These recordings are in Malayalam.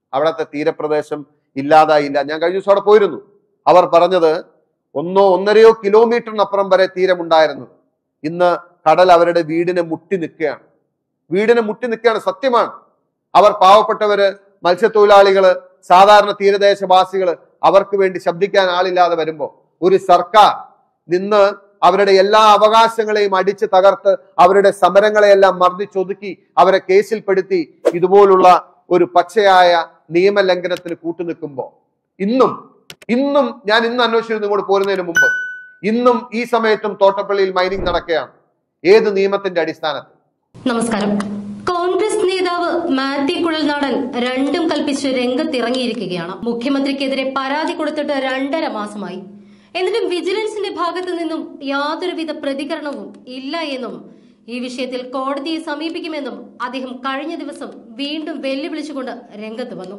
അവിടുത്തെ തീരപ്രദേശം ഇല്ലാതായില്ല ഞാൻ കഴിഞ്ഞ ദിവസം അവിടെ പോയിരുന്നു അവർ പറഞ്ഞത് ഒന്നോ ഒന്നരയോ കിലോമീറ്ററിനപ്പുറം വരെ തീരമുണ്ടായിരുന്നു ഇന്ന് കടൽ അവരുടെ വീടിനെ മുട്ടി നിൽക്കുകയാണ് വീടിനെ മുട്ടി നിൽക്കുകയാണ് സത്യമാണ് അവർ പാവപ്പെട്ടവര് മത്സ്യത്തൊഴിലാളികള് സാധാരണ തീരദേശവാസികള് അവർക്ക് വേണ്ടി ശബ്ദിക്കാൻ ആളില്ലാതെ വരുമ്പോ ഒരു സർക്കാർ നിന്ന് അവരുടെ എല്ലാ അവകാശങ്ങളെയും അടിച്ചു തകർത്ത് അവരുടെ സമരങ്ങളെയെല്ലാം മർദ്ദിച്ചൊതുക്കി അവരെ കേസിൽപ്പെടുത്തി ഇതുപോലുള്ള ഒരു പച്ചയായ നിയമലംഘനത്തിന് കൂട്ടുനിൽക്കുമ്പോ ഇന്നും ഇന്നും ഞാൻ ഇന്ന് അന്വേഷിച്ചിരുന്നു ഇങ്ങോട്ട് പോരുന്നതിന് മുമ്പ് ഇന്നും ഈ സമയത്തും തോട്ടപ്പള്ളിയിൽ മൈനിങ് നടക്കുകയാണ് ഏത് നിയമത്തിന്റെ അടിസ്ഥാനത്തിൽ നമസ്കാരം കോൺഗ്രസ് നേതാവ് മാത്യു കുഴൽനാടൻ രണ്ടും കൽപ്പിച്ച് രംഗത്തിറങ്ങിയിരിക്കുകയാണ് മുഖ്യമന്ത്രിക്കെതിരെ പരാതി കൊടുത്തിട്ട് രണ്ടര മാസമായി എന്നിട്ടും വിജിലൻസിന്റെ ഭാഗത്തു നിന്നും യാതൊരുവിധ പ്രതികരണവും ഇല്ല എന്നും ഈ വിഷയത്തിൽ കോടതിയെ സമീപിക്കുമെന്നും അദ്ദേഹം കഴിഞ്ഞ ദിവസം വീണ്ടും വെല്ലുവിളിച്ചുകൊണ്ട് രംഗത്ത് വന്നു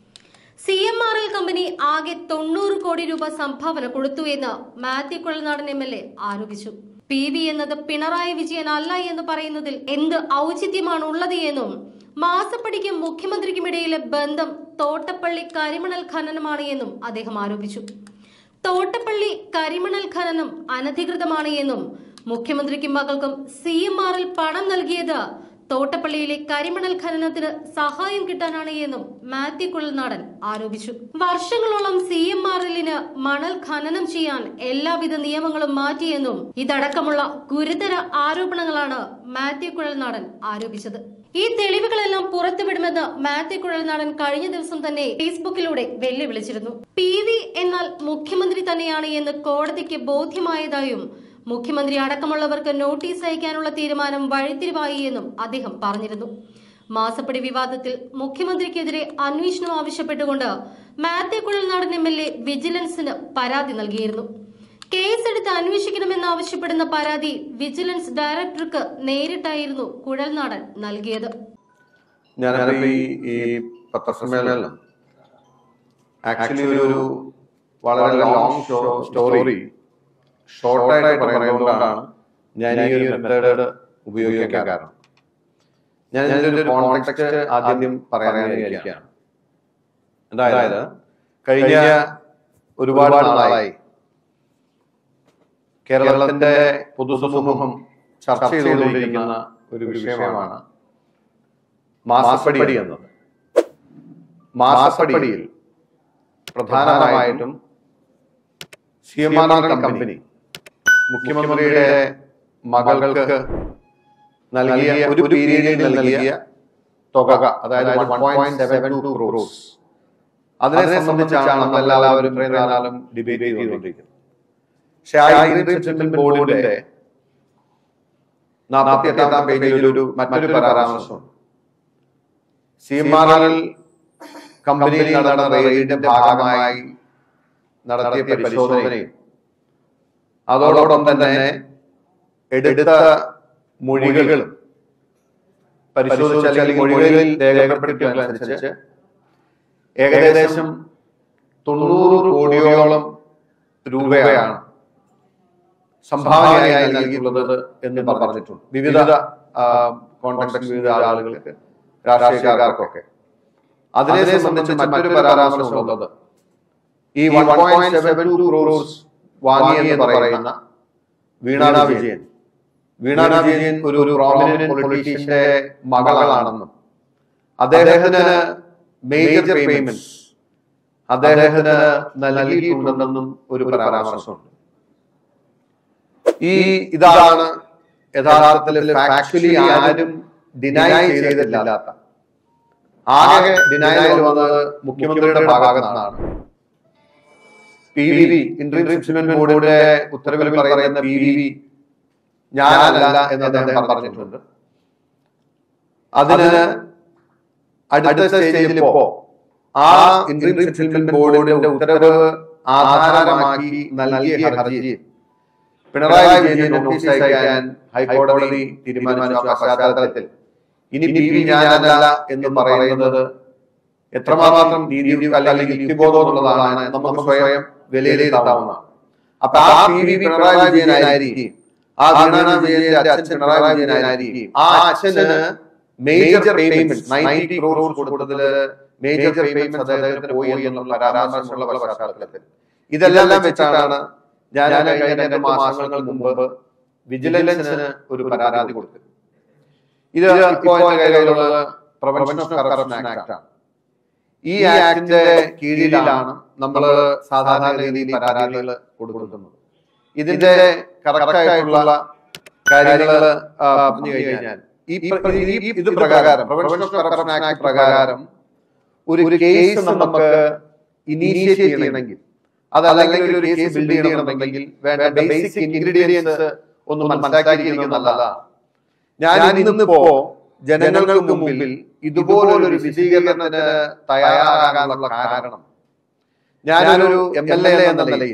C M R L company ആകെ തൊണ്ണൂറ് കോടി രൂപ സംഭാവന കൊടുത്തു എന്ന് Mathew Kuzhalnadan M L A ആരോപിച്ചു പി വി എന്നത് പിണറായി വിജയൻ അല്ല എന്ന് പറയുന്നതിൽ എന്ത് ഔചിത്യമാണ് ഉള്ളത് എന്നും മാസപ്പടിക്കും മുഖ്യമന്ത്രിക്കുമിടയിലെ ബന്ധം തോട്ടപ്പള്ളി കരിമണൽ ഖനനമാണ് എന്നും അദ്ദേഹം ആരോപിച്ചു തോട്ടപ്പള്ളി കരിമണൽ ഖനനം അനധികൃതമാണ് എന്നും മുഖ്യമന്ത്രിക്കും മകൾക്കും സി എം ആറിൽ പണം നൽകിയത് തോട്ടപ്പള്ളിയിലെ കരിമണൽ ഖനനത്തിന് സഹായം കിട്ടാനാണ് എന്നും മാത്യു കുഴൽനാടൻ ആരോപിച്ചു വർഷങ്ങളോളം സി എം ആർ എല്ലിന് മണൽ ഖനനം ചെയ്യാൻ എല്ലാവിധ നിയമങ്ങളും മാറ്റിയെന്നും ഇതടക്കമുള്ള ഗുരുതര ആരോപണങ്ങളാണ് മാത്യു കുഴൽനാടൻ ആരോപിച്ചത് ഈ തെളിവുകളെല്ലാം പുറത്തുവിടുമെന്ന് മാത്യു കുഴൽനാടൻ കഴിഞ്ഞ ദിവസം തന്നെ ഫേസ്ബുക്കിലൂടെ വെല്ലുവിളിച്ചിരുന്നു പി വി എന്നാൽ മുഖ്യമന്ത്രി തന്നെയാണ് എന്ന് കോടതിക്ക് ബോധ്യമായതായും മുഖ്യമന്ത്രി അടക്കമുള്ളവർക്ക് നോട്ടീസ് അയക്കാനുള്ള തീരുമാനം വഴിത്തിരിവായി എന്നും അദ്ദേഹം പറഞ്ഞിരുന്നു മാസപ്പടി വിവാദത്തിൽ മുഖ്യമന്ത്രിക്കെതിരെ അന്വേഷണം ആവശ്യപ്പെട്ടുകൊണ്ട് Mathew Kuzhalnadan M L A വിജിലൻസിന് പരാതി നൽകിയിരുന്നു കേസെടുത്ത് അന്വേഷിക്കണമെന്നാവശ്യപ്പെടുന്ന പരാതി വിജിലൻസ് ഡയറക്ടർക്ക് നേരിട്ടായിരുന്നു കുഴൽനാടൻ നൽകിയത് ഞാനിപ്പോ ഈ ഈ പത്രസമ്മേളനം ആക്ച്വലി ഒരു വളരെ ലോങ് സ്റ്റോറി ഷോർട്ടായിട്ട് പറയുന്നതുകൊണ്ടാണ് ഞാൻ ഈ ഒരു മെത്തേഡ് ഉപയോഗിക്കാൻ കാരണം ഞാൻ ഇതിന്റെ ഒരു കോൺടെക്സ്റ്റ് ആദ്യം പറയാനായിരിക്കുകയാണ് അതായത് കഴിഞ്ഞ ഒരുപാട് നാളായി കേരളത്തിന്റെ പൊതുസമൂഹം ചർച്ച ചെയ്തുകൊണ്ടിരിക്കുന്ന ഒരു വിഷയമാണ് മാസപ്പടി എന്നത് മാസപ്പടിയിൽ പ്രധാനമായിട്ടും സി എം ആർ കമ്പനി മുഖ്യമന്ത്രിയുടെ മകൾക്ക് നൽകിയ ഒരു പീരീഡിൽ നൽകിയ തുക അതായത് one point seven two crores അതിനെ സംബന്ധിച്ചാണ് നമ്മൾ എല്ലാവരും ഇത്രയും കാലം ഡിബേറ്റ് ചെയ്തുകൊണ്ടിരിക്കുന്നത് പക്ഷെ ആ ഇൻട്രീം സെറ്റിൽമെന്റ് ബോർഡിന്റെ നാൽപ്പത്തി എട്ടാം പേജിൽ ഒരു മറ്റൊരു പരാമർശമുണ്ട് സി എം ആർ എൽ കമ്പനിയിൽ നടന്ന റെയ്ഡിന്റെ ഭാഗമായി നടത്തിയ പരിശോധനയും അതോടൊപ്പം തന്നെ എടുത്ത മൊഴികളും പരിശോധിച്ച അല്ലെങ്കിൽ മൊഴികളിൽ രേഖപ്പെടുത്തിയതനുസരിച്ച് ഏകദേശം തൊണ്ണൂറ് കോടിയോളം രൂപയാണ് സംഭാവനയായി നൽകിയിട്ടുള്ളത് എന്ന് പറഞ്ഞിട്ടുണ്ട് വിവിധ കോൺടാക്ട് വിവിധ ആളുകൾക്ക് രാഷ്ട്രീയക്കാർക്കൊക്കെ അതിനെ സംബന്ധിച്ച് മറ്റൊരു പരാമർശമുള്ളത് ഈ one point seven two crores വാങ്ങിയെന്ന് പറയുന്ന വീണ വിജയൻ വീണ വിജയൻ ഒരു ഒരു പ്രോമിനന്റ് പൊളിറ്റീഷ്യന്റെ മകളാണെന്നും അദ്ദേഹത്തിന് മേജർ പേയ്മെന്റ് അദ്ദേഹത്തിന് നൽകിയിട്ടുണ്ടെന്നും ഒരു പരാമർശമുണ്ട് ഈ ഇതാണ് യഥാർത്ഥത്തിൽ ഫാക്ച്വലി ആരും ഡിനൈ ചെയ്തിട്ടില്ലാത്ത ആകെ ഡിനയൽ വന്നത് മുഖ്യമന്ത്രിയുടെ ഭാഗത്തു നിന്നാണ് P V V interview settlement ബോർഡിന്റെ ഉത്തരവിൽ പറയുന്ന പി വി വി ഞാനല്ല എന്ന് അദ്ദേഹം പറഞ്ഞിട്ടുണ്ട് അതിന് അടുത്ത സ്റ്റേജിൽ ഇപ്പോ ആ ഇന്റർവ്യൂ സെറ്റിൽമെന്റ് ബോർഡിന്റെ ഉത്തരവ് ആധാരമാക്കി നൽകിയ ഹർജിയിൽ പിണറായി വിജയന് നോട്ടീസ് അയക്കാൻ ഹൈക്കോടതി തീരുമാനിച്ച പശ്ചാത്തലത്തിൽ ഇനി പി വി ഞാനല്ല എന്ന് പറയുന്നത് എത്രമാത്രം നീതി അല്ലെങ്കിൽ യുക്തിബോധമുള്ളതാണ് നമുക്ക് സ്വയം വിലയിരുത്താവുന്നതാണ് അപ്പൊ ആ പി വി പിണറായി വിജയനായിരിക്കും ആ വീണ വിജയന്റെ അച്ഛൻ പിണറായി വിജയനായിരിക്കും ആ അച്ഛന് മേജർ പേയ്മെന്റ് നയൻറ്റി ക്രോർസ് കൊടുത്തതില് മേജർ പേയ്മെന്റ് അദ്ദേഹത്തിന് പോയി എന്നുള്ള പരാമർശമുള്ള പശ്ചാത്തലത്തിൽ ഇതെല്ലാം വെച്ചിട്ടാണ് ഞാൻ കഴിഞ്ഞ രണ്ട് മാസങ്ങൾക്ക് മുമ്പ് വിജിലൻസിന് ഒരു പരാതി കൊടുത്തത് ഇത് ഇപ്പോൾ എന്റെ കയ്യിലുള്ളത് പ്രിവെൻഷൻ ഓഫ് കറപ്ഷൻ ആക്ട് ആണ് ഈ ആക്ടിന്റെ കീഴിലാണ് നമ്മൾ സാധാരണ രീതിയിൽ പരാതികൾ കൊടുക്കുന്നത് ഇതിന്റെ കറക്റ്റ് ആയിട്ടുള്ള കാര്യങ്ങൾ പറഞ്ഞു കഴിഞ്ഞാൽ ഈ പ്ര- ഈ- ഇത് പ്രകാരം പ്രിവെൻഷൻ ഓഫ് കറപ്ഷൻ ആക്ട് പ്രകാരം ഒരു കേസ് നമുക്ക് ഇനീഷ്യേറ്റ് ചെയ്യണമെങ്കിൽ അതല്ലെങ്കിൽ ഒരു കേസ് ബിൽഡ് ചെയ്യണമെന്നുണ്ടെങ്കിൽ വേണ്ട ബേസിക് ഇൻഗ്രീഡിയൻസ് ഒന്ന് മനസ്സിലാക്കിയിരിക്കുന്നത് നല്ലതാണ് ഞാൻ ഇന്നിപ്പോ ജനങ്ങൾക്ക് മുമ്പിൽ ഇതുപോലൊരു വിശദീകരണത്തിന് തയ്യാറാകാനുള്ള കാരണം ഞാനൊരു എം എൽ എ എന്ന നിലയിൽ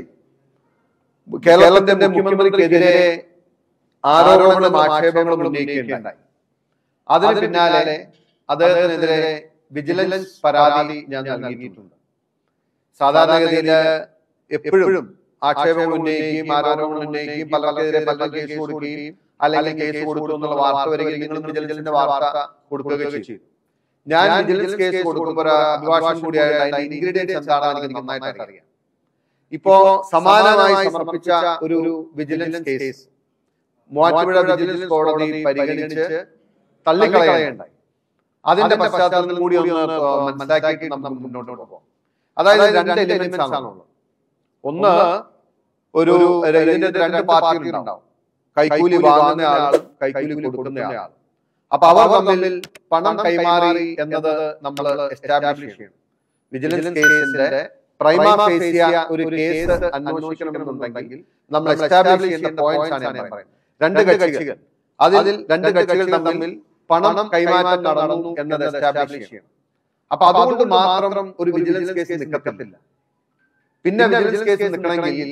കേരളത്തിന്റെ മുഖ്യമന്ത്രിക്കെതിരെ ആരോപണങ്ങളും ആക്ഷേപങ്ങളും ഉന്നയിക്കുകയുണ്ടായി അതിന് പിന്നാലെ അദ്ദേഹത്തിനെതിരെ വിജിലൻസ് പരാതി ഞാൻ നൽകിയിട്ടുണ്ട് സാധാരണഗതിയില് എപ്പോഴും ആക്ഷേപങ്ങൾ ഉന്നയിക്കുകയും ആരോപണങ്ങൾ ഉന്നയിക്കുകയും പലർക്കെതിരെ പല കേസ് കൊടുക്കുകയും അല്ലെങ്കിൽ കേസ് കൊടുത്തു എന്നുള്ള വാർത്ത വരികയും നിങ്ങളും വിജിലൻസിന്റെ വാർത്ത കൊടുക്കുകയൊക്കെ ചെയ്തു ഞാൻ വിജിലൻസ് കേസ് കൊടുക്കുമ്പോൾ ഒരു അഭിഭാഷകൻ കൂടിയായ അതിന്റെ ഇൻഗ്രീഡിയൻസ് എന്താണെന്ന് എനിക്ക് നന്നായിട്ട് അറിയാം ഇപ്പോ സമാനമായി സമർപ്പിച്ച ഒരു വിജിലൻസ് കേസ് മൂവാറ്റുപുഴ വിജിലൻസ് കോടതി പരിഗണിച്ച് തള്ളിക്കളയുണ്ടായി അതിന്റെ പശ്ചാത്തലത്തിൽ കൂടി ഒന്ന് മനസ്സിലാക്കി നമുക്ക് മുന്നോട്ട് പോകാം അതായത് രണ്ട് എലിമെന്റ്സ് ആണുള്ളത് ഒന്ന് ഒരു ഇതിന്റെ രണ്ട് പാർട്ടികൾ ഉണ്ടാവും കൈക്കൂലി വാങ്ങുന്ന ആളും കൈക്കൂലി കൊടുക്കുന്ന ആളും അപ്പൊ അവർ തമ്മിൽ പണം കൈമാറി എന്നത് നമ്മൾ എസ്റ്റാബ്ലിഷ് ചെയ്യണം വിജിലൻസ് കേസിന്റെ പ്രൈമാ ഫേസിയ ഒരു കേസ് അന്വേഷിക്കണമെന്നുണ്ടെങ്കിൽ നമ്മൾ എസ്റ്റാബ്ലിഷ് ചെയ്യുന്ന പോയിന്റ്സ് ആണ് ഞാൻ പറയുന്നത് രണ്ട് കക്ഷികൾ അതിൽ രണ്ട് കക്ഷികൾ തമ്മിൽ പണം കൈമാറ്റം നടന്നു എന്നത് എസ്റ്റാബ്ലിഷ് ചെയ്യണം അപ്പൊ അതുകൊണ്ട് മാത്രം ഒരു വിജിലൻസ് കേസ് നിൽക്കത്തില്ല പിന്നെ വിജിലൻസ് കേസ് നിൽക്കണമെങ്കിൽ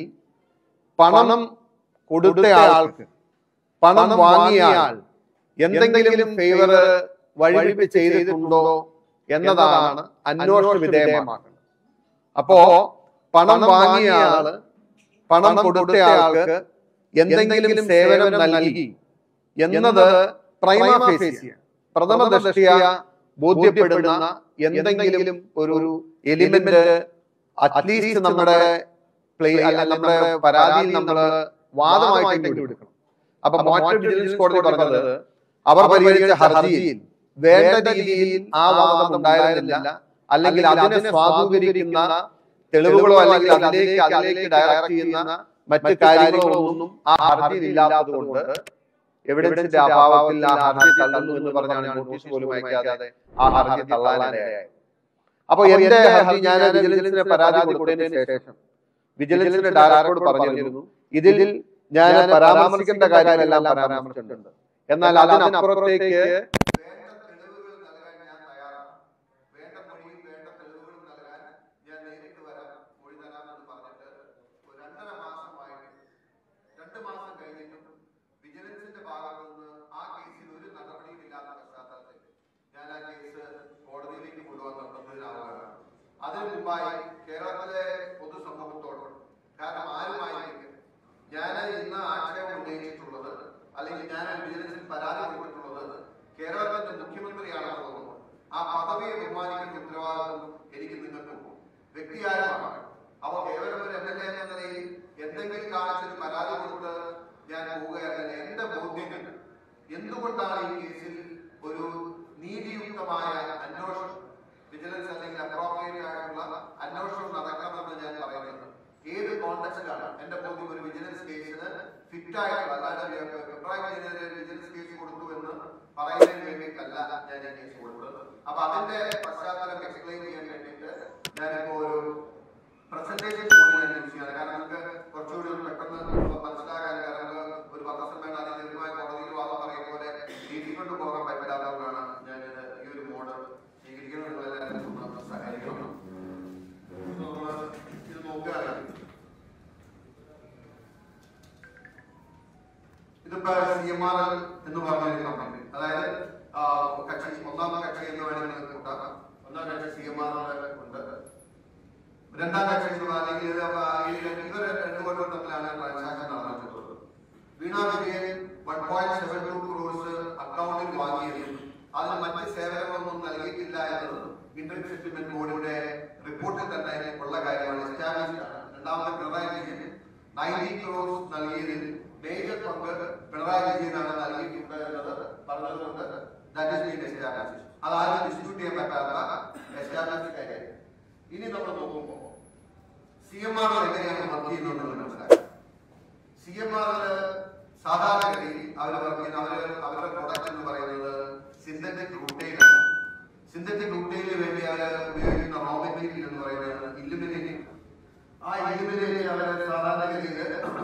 പണം കൊടുത്ത ആൾക്ക് പണം വാങ്ങിയ ആൾ എന്തെങ്കിലും ഫേവർ വഴിവിട്ട് ചെയ്തിട്ടുണ്ടോ എന്നതാണ് അന്വേഷണ വിധേയമാക്കുന്നത് അപ്പോ പണം വാങ്ങിയ ആള് പണം കൊടുത്ത ആൾക്ക് എന്തെങ്കിലും സേവനം നൽകി എന്നത് പ്രൈമ ഫേസിയ പ്രഥമ ദൃഷ്ടിയ ബോധ്യപ്പെടുന്ന എന്തെങ്കിലും ഒരു എലിമെന്റ് അറ്റ്ലീസ്റ്റ് നമ്മുടെ പ്ലേ നമ്മുടെ പരാതിയിൽ നമ്മൾ വാദമായിട്ട് എടുക്കണം അപ്പൊ മോട്ടർ വിജിലൻസ് കോടതി പറഞ്ഞത് അവർ പരിഗണിച്ച ഹർജിയിൽ വേണ്ട രീതിയിൽ ആ വാദം ഉണ്ടായിരുന്നില്ല അല്ലെങ്കിൽ അതിനെ സ്വാധീകരിക്കുന്ന തെളിവുകളോ അല്ലെങ്കിൽ അതിലേക്ക് അതിലേക്ക് ഡയറക്ട് ചെയ്യുന്ന മറ്റ് കാര്യങ്ങളോ ഒന്നും ആ ഹർജിയിൽ ഇല്ലാത്തത് കൊണ്ട് എവിഡൻസിന്റെ അഭാവത്തിൽ ആ ഹർജി തള്ളുന്നു എന്ന് പറഞ്ഞാണ് നോട്ടീസ് പോലും അയക്കാതെ ആ ഹർജി തള്ളാനിടയായത് അപ്പൊ എന്റെ ഹർജി ഞാൻ വിജിലൻസിന് പരാതി കൊടുത്തതിന് ശേഷം വിജിലൻസിന്റെ ഡയറക്ടറോട് പറഞ്ഞിരുന്നു ഇതിൽ ഞാൻ പരാമർശിക്കേണ്ട കാര്യങ്ങളെല്ലാം പരാമർശിച്ചിട്ടുണ്ട് എന്നാൽ അതിനപ്പുറത്തേക്ക് രണ്ട് മാസം കഴിഞ്ഞിട്ടും വിജിലൻസിന്റെ ഭാഗത്തു നിന്ന് ആ കേസിൽ ഒരു നടപടിയും ഇല്ലാത്ത പശ്ചാത്തലത്തിൽ ഞാൻ ആ കേസ് കോടതിയിലേക്ക് കൊണ്ടുവന്ന നിർബന്ധിതനാവുകയാണ് അതിനു മുമ്പായി കേരളത്തിലെ പൊതുസമൂഹത്തോട് കാരണം ആരുമായിരിക്കും ഞാൻ ഇന്ന് ആക്ഷേപം ഉന്നയിച്ചിട്ടുള്ളത് അല്ലെങ്കിൽ ഞാൻ വിജിലൻസിൽ പരാതി കൊടുത്തിട്ടുള്ളത് കേരളത്തിന്റെ മുഖ്യമന്ത്രിയാണെന്ന് തോന്നുന്നു ആ പദവിയെ ബഹുമാനിക്കുന്ന ഉത്തരവാദിത്വം എനിക്ക് നിങ്ങൾക്ക് വ്യക്തിയാരമാണ് അപ്പോൾ കേവലം ഒരു എം എൽ എ എന്ന നിലയിൽ എന്തെങ്കിലും കാണിച്ചൊരു പരാതി കൊടുത്ത് ഞാൻ പോവുകയല്ല എന്റെ ബോധ്യങ്ങൾ എന്തുകൊണ്ടാണ് ഈ കേസിൽ ഒരു നീതിയുക്തമായ അന്വേഷണം വിജിലൻസ് അല്ലെങ്കിൽ അപ്രോപ്രിയേറ്റ് ആയിട്ടുള്ള അന്വേഷണം നടക്കണമെന്ന് ഞാൻ പറയുന്നത് ഏത് കോണ്ടക്സ്റ്റിലാണ് എന്റെ ബോധ്യം ഒരു വിജിലൻസ് കേസിന് ഫിറ്റ് ആയിട്ടുള്ള അതായത് പിണറായി വിജയനെതിരെ വിജിലൻസ് കേസ് കൊടുത്തു എന്ന് പറയുന്നതിന് വേണ്ടിയിട്ടല്ല ഞാൻ ഈ കേസ് കൊടുത്തത് അപ്പൊ അതിന്റെ പശ്ചാത്തലം എക്സ്പ്ലെയിൻ ചെയ്യാൻ വേണ്ടിയിട്ട് ഞാനിപ്പോ ഒരു പ്രസന്റേഷൻ കൂടി ഞാൻ യൂസ് ചെയ്യാണ് കാരണം നമുക്ക് കുറച്ചുകൂടി ഒന്ന് പെട്ടെന്ന് മനസ്സിലാക്കാൻ കാരണം ഒരു പത്രസമ്മേളനം അതിനെതിരുമായി കോടതിയിൽ വാദം പറയും പോലെ നീട്ടിക്കൊണ്ട് പോകാൻ പറ്റാത്തതുകൊണ്ടാണ് ഞാൻ ഇത് ഈ ഒരു മോഡൽ സ്വീകരിക്കണം എന്നുള്ളതെല്ലാം ഒന്ന് സഹകരിക്കണം ഇത് നമ്മള് ഇത് നോക്കുകയാണെങ്കിൽ ഇതിപ്പോ സി എം ആർ എൽ എന്ന് പറഞ്ഞ ഒരു കമ്പനി അതായത് ആ, കക്ഷി ഒന്നാം കക്ഷി എന്ന് വേണമെങ്കിൽ നിങ്ങൾക്ക് കൂട്ടാം ഒന്നാം കക്ഷി സി എം ആർ എൽ ഉണ്ട് രണ്ടാം കക്ഷി എന്ന് പറഞ്ഞാൽ അല്ലെങ്കിൽ ഇത് ആ ഈ ഇവർ രണ്ടുപേരും തമ്മിലാണ് ട്രാൻസാക്ഷൻ നടന്നിട്ടുള്ളത് Veena Vijayan one point seven two crores അക്കൗണ്ടിൽ വാങ്ങിയതും അതിന് മറ്റ് സേവനങ്ങളൊന്നും നൽകിയിട്ടില്ല എന്നത് ഇന്റർ സെറ്റിൽമെന്റ് ഇനി നമ്മൾ നോക്കുമ്പോൾ സി എം ആർ എങ്ങനെയാണ് വർക്ക് ചെയ്യുന്നതെന്ന് മനസ്സിലാക്കാം സി എം ആറില് സാധാരണഗതിയിൽ അവർ വർക്ക് ചെയ്യുന്ന അവര് അവരുടെ പ്രൊഡക്റ്റ് എന്ന് പറയുന്നത് സിന്തറ്റിക് റുട്ടൈലാണ് സിന്തറ്റിക് റുട്ടൈലിന് വേണ്ടി അവർ ഉപയോഗിക്കുന്ന റോ മെറ്റീരിയൽ എന്ന് പറയുന്നത് ഇല്ലുമിനേറ്റിംഗ് ആ ഇല്ലുമിനേറ്റ് അവർ സാധാരണഗതിയിൽ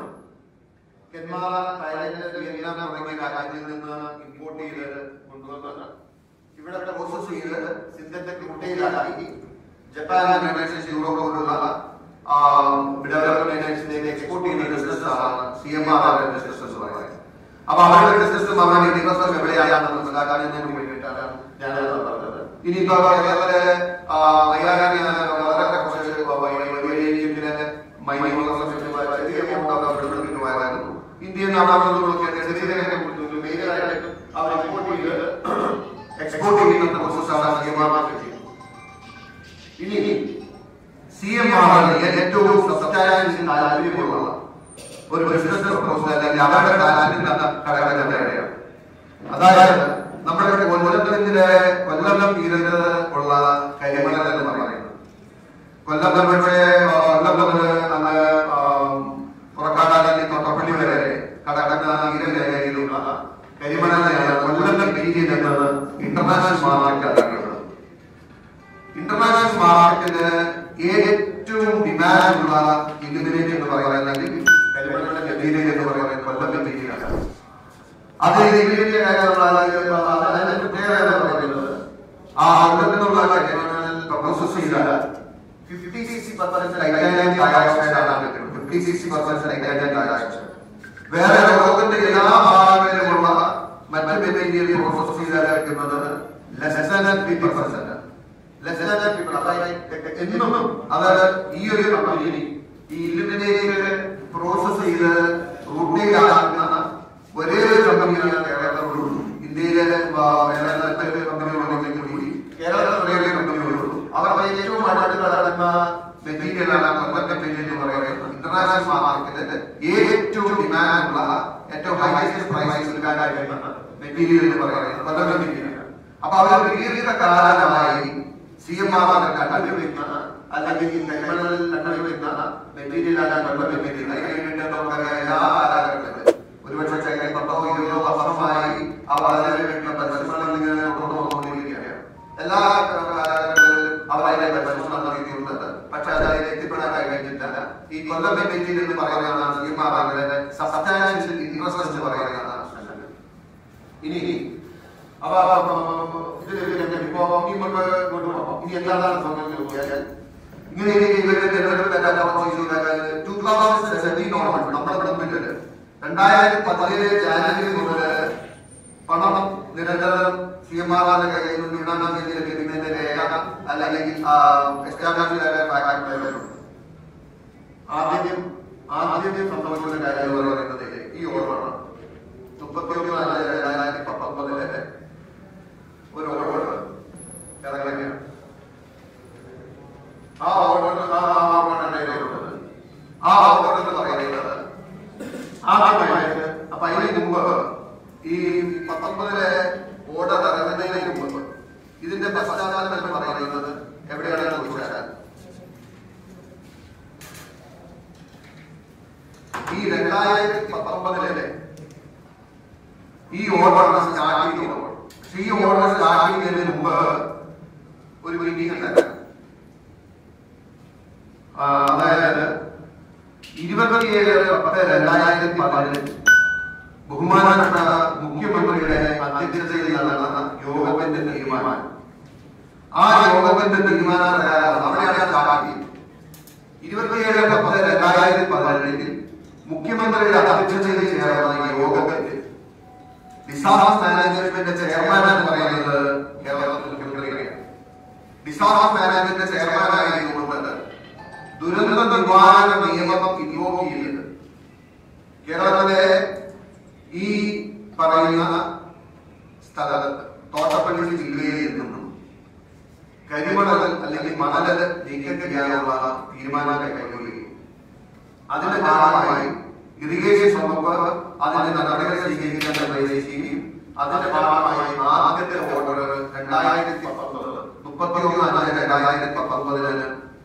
കെന്മാറ തായ്ലൻഡ് വിയറ്റ്നാം തുടങ്ങിയ രാജ്യങ്ങളിൽ നിന്ന് ഇമ്പോർട്ട് ചെയ്ത് കൊണ്ടുവന്ന് ഇവിടെ പ്രോസസ് ചെയ്ത് സിന്തറ്റിക് റുട്ടൈലാക്കി ജപ്പാൻ യുണൈറ്റഡ് സ്റ്റേറ്റ്സ് യൂറോപ്പ് പോലുള്ള ഡെവലപ്മെന്റ് നേഷൻസിലേക്ക് എക്സ്പോർട്ട് ചെയ്യുന്ന ബിസിനസ് ആണ് സി എം ആർ അവരുടെ ബിസിനസ് എന്ന് പറയുന്നത് അപ്പൊ അവരുടെ ബിസിനസ്സും അവരുടെ ഇൻവെസ്റ്റ്മെന്റ് എവിടെയാണെന്ന് മനസ്സിലാക്കാനും വേണ്ടിയിട്ടാണ് ഞാൻ പറഞ്ഞത് ഇനിയിപ്പോ കേരളത്തിലെ അയ്യായിരം വളരെ കുറച്ച് വലിയ മൈനിങ് ചെറിയ എമൗണ്ട് കിട്ടുമായിരുന്നു ഇന്ത്യയിൽ നടന്നുള്ളതൊക്കെ ചെറിയ ചെറിയ മെയിനായിട്ട് അവർ എക്സ്പോർട്ട് ചെയ്ത് എക്സ്പോർട്ട് ചെയ്യുന്ന പ്രോസസ്സാണ് സി എം ആർ ഇനി സി എം ആറിന് ഏറ്റവും സബ്സ്റ്റാൻഷ്യൽ താല്പര്യമുള്ള ഒരു ബിസിനസ് പ്രപ്പോസൽ അല്ലെങ്കിൽ അവരുടെ താല്പര്യം ഘടകതയാണ് അതായത് നമ്മുടെ കൊല്ലത്തിന്റെ കൊല്ലം തീരത്ത് ഉള്ള കരിമണൽ എന്ന് പറയുന്നത് കൊല്ലം പക്ഷേ കൊല്ലം മുതൽ അങ്ങ് പുറക്കാടാനി തൊട്ടപ്പള്ളി വരെ കടക്കുന്ന തീരമേഖലയിലുള്ള കരിമണലാണ് കൊല്ലം പീരിയഡ് എന്നത് ഇന്റർനാഷണൽ മാർക്കറ്റ് അറിയുന്നത് ഇന്റർനാഷണൽ മാർക്കറ്റിന് ഏറ്റവും ഡിമാൻഡുള്ള ഇലുമിനേറ്റ് എന്ന് പറയുന്നത് കരിമണലിന്റെ മെറ്റീരിയൽ എന്ന് പറയുന്നത് കൊല്ലം മെറ്റീരിയലാണ് അത് ഇലുമിനേറ്റ് അതിന്റെ പ്രത്യേകത എന്ന് പറയുന്നത് ആ കൊല്ലത്തിനുള്ള കരിമണൽ പ്രോസസ് ചെയ്താൽ fifty six percent titanium dioxide ആണ് കിട്ടുന്നത് fifty six percent titanium dioxide വേറെ ലോകത്തിന്റെ എല്ലാ ഭാഗങ്ങളിലുമുള്ള മറ്റു മെറ്റീരിയൽ പ്രോസസ് ചെയ്താൽ കിട്ടുന്നത് less than fifty percent less than fifty അതായത് എന്നും അതായത് ഈ ഒരു കമ്പനി ഈ ഇലുമിനേറ്റ് പ്രോസസ് ചെയ്ത് റൂട്ടിലാക്കുന്ന ഒരേ ഒരു കമ്പനിയാണ് കേരളത്തിലുള്ളൂ ഇന്ത്യയിലെ ആ, വേറെ മറ്റൊരു കമ്പനികളുണ്ടെങ്കിൽ കൂടി കേരളത്തിൽ ഒരേ ഒരു കമ്പനികളുള്ളൂ അവരുടെ ഏറ്റവും അടുത്ത് കിടക്കുന്ന മെറ്റീരിയലാണ് കൊല്ലം മെറ്റീരിയൽ എന്ന് പറയുന്നത് ഇന്റർനാഷണൽ മാർക്കറ്റിൽ ഏറ്റവും ഡിമാൻഡുള്ള ഏറ്റവും ഹൈയസ്റ്റ് പ്രൈസ് എടുക്കാനായിട്ടുള്ള മെറ്റീരിയൽ എന്ന് പറയുന്നത് കൊല്ലം മെറ്റീരിയലാണ് അപ്പൊ അവർ ദീർഘകാലമായി സി എം ആർ കണ്ടുപിടിക്കുന്ന അല്ലെങ്കിൽ ഈ കരിമണലിൽ കണ്ടുപിടിക്കുന്ന മെറ്റീരിയലാണ് കൊല്ലം മെറ്റീരിയൽ അതിന് വേണ്ടിയിട്ട് നമുക്കറിയാം എല്ലാ കാലഘട്ടത്തിലും ഒരുപക്ഷെ കഴിഞ്ഞ പത്തോ ഇരുപതോ വർഷമായി അവർ അതിനു വേണ്ടിയുള്ള പരിശ്രമങ്ങൾ ഇങ്ങനെ തുടർന്നുകൊണ്ടിരിക്കുകയാണ് എല്ലാ കാലഘട്ടങ്ങളിലും അവർ അതിന്റെ പരിശ്രമം നടത്തിയിട്ടുണ്ട് പക്ഷെ അത് അതിൽ എത്തിപ്പെടാൻ കഴിഞ്ഞിട്ടില്ല ഈ കൊല്ലം മെറ്റീരിയൽ എന്ന് പറയുന്നതാണ് സി എം ആർ അവരുടെ സബ്സ്റ്റാൻഷ്യൽ ഇൻട്രസ്റ്റ് എന്ന് പറയുന്നതാണ് ഇനി അപ്പൊ ഇതിൽ ഇപ്പോ ഇനി മുമ്പ് ഇങ്ങോട്ട് പോകാം ഇനി എന്താണ് സംഭവിക്കുന്നത് നോക്കിയാൽ ഇങ്ങനെ ഇവരുടെ ടൂ തൗസൻഡ് സെവൻറ്റീൻ ഓണം നമ്മുടെ ഗവൺമെന്റില് രണ്ടായിരത്തി പതിനേഴ് ജാനുവരി മുതൽ പണം നിരന്തരം സി എം ആർ ആറിന്റെ കയ്യിൽ നിന്ന് വീണാണെങ്കിൽ ലഭിക്കുന്നതിന്റെ രേഖ അല്ലെങ്കിൽ എസ്റ്റാബ്ലിഷ് ആദ്യം ആദ്യം സംഭവിക്കുന്ന കാര്യം എന്ന് പറയുന്നത് ഈ ഓർഡറാണ് മുപ്പത്തി ഒന്ന് നാല് രണ്ടായിരത്തി പത്തൊമ്പതിലെ ഒരു ഓർഡർ ഇറങ്ങുകയാണ് ആ ഓർഡർ ആ ഓർഡർ ഉള്ളത് ആ ഓർഡർ എന്ന് പറയുന്നത് ആദ്യമായിട്ട് അപ്പൊ അതിന് മുമ്പ് ഈ പത്തൊമ്പതിലെ ഓർഡർ ഇറങ്ങുന്നതിന് മുമ്പ് ഇതിന്റെ പശ്ചാത്തലം എന്ന് പറയുന്നത് എവിടെയാണെന്ന് ചോദിച്ചാൽ ഈ രണ്ടായിരത്തി പത്തൊമ്പതിലെ ഈ ഓർഡർ സ്റ്റാർട്ട് ചെയ്തപ്പോൾ ഈ ഓർഡർ സ്റ്റാർട്ട് ചെയ്യുന്നതിന് മുമ്പ് ഒരു മീറ്റിംഗ് ഉണ്ടായിരുന്നു ആ, അതായത് ഇരുപത്തിയേഴ് പത്ത് രണ്ടായിരത്തി പതിനഞ്ച് ബഹുമാനപ്പെട്ട മുഖ്യമന്ത്രിയുടെ അധ്യക്ഷതയിൽ നടന്ന യോഗത്തിന്റെ തീരുമാനം ആ യോഗത്തിന്റെ തീരുമാന പ്രകാരം അവിടെയാണ് സ്റ്റാർട്ട് ചെയ്തത് ഇരുപത്തിയേഴ് പത്ത് രണ്ടായിരത്തി പതിനെട്ടിൽ മുഖ്യമന്ത്രിയുടെ അധ്യക്ഷതയിൽ ചേർന്ന ഈ യോഗത്തിൽ ഡിസാസ്റ്റർ മാനേജ്മെന്റിന്റെ ചെയർമാൻ എന്ന് പറയുന്നത് കേരളത്തിൽ മുഖ്യമന്ത്രിയാണ് ഡിസാസ്റ്റർ മാനേജ്മെന്റ് ചെയർമാനായതുകൊണ്ട് ദുരന്ത നിവാരണ നിയമം ഇൻവോക്ക് ചെയ്തത് കേരളത്തിലെ ഈ പറയുന്ന സ്ഥലത്ത് തോട്ടപ്പള്ളി ജില്ലയിൽ നിന്നും കരിമണൽ അല്ലെങ്കിൽ മണല് നീക്കം ചെയ്യാനുള്ള തീരുമാനം കൈക്കൊള്ളുകയും അതിന്റെ ഭാഗമായി ഇറിഗേഷൻ വകുപ്പ് അതിന്റെ നടപടികൾ സ്വീകരിക്കാൻ നിർദ്ദേശിക്കുകയും അതിന്റെ ഭാഗമായി ആദ്യത്തെ ഓർഡർ രണ്ടായിരത്തി പത്തൊമ്പത് മുപ്പത്തി ഒന്ന് അഞ്ച് രണ്ടായിരത്തി പത്തൊമ്പതിന്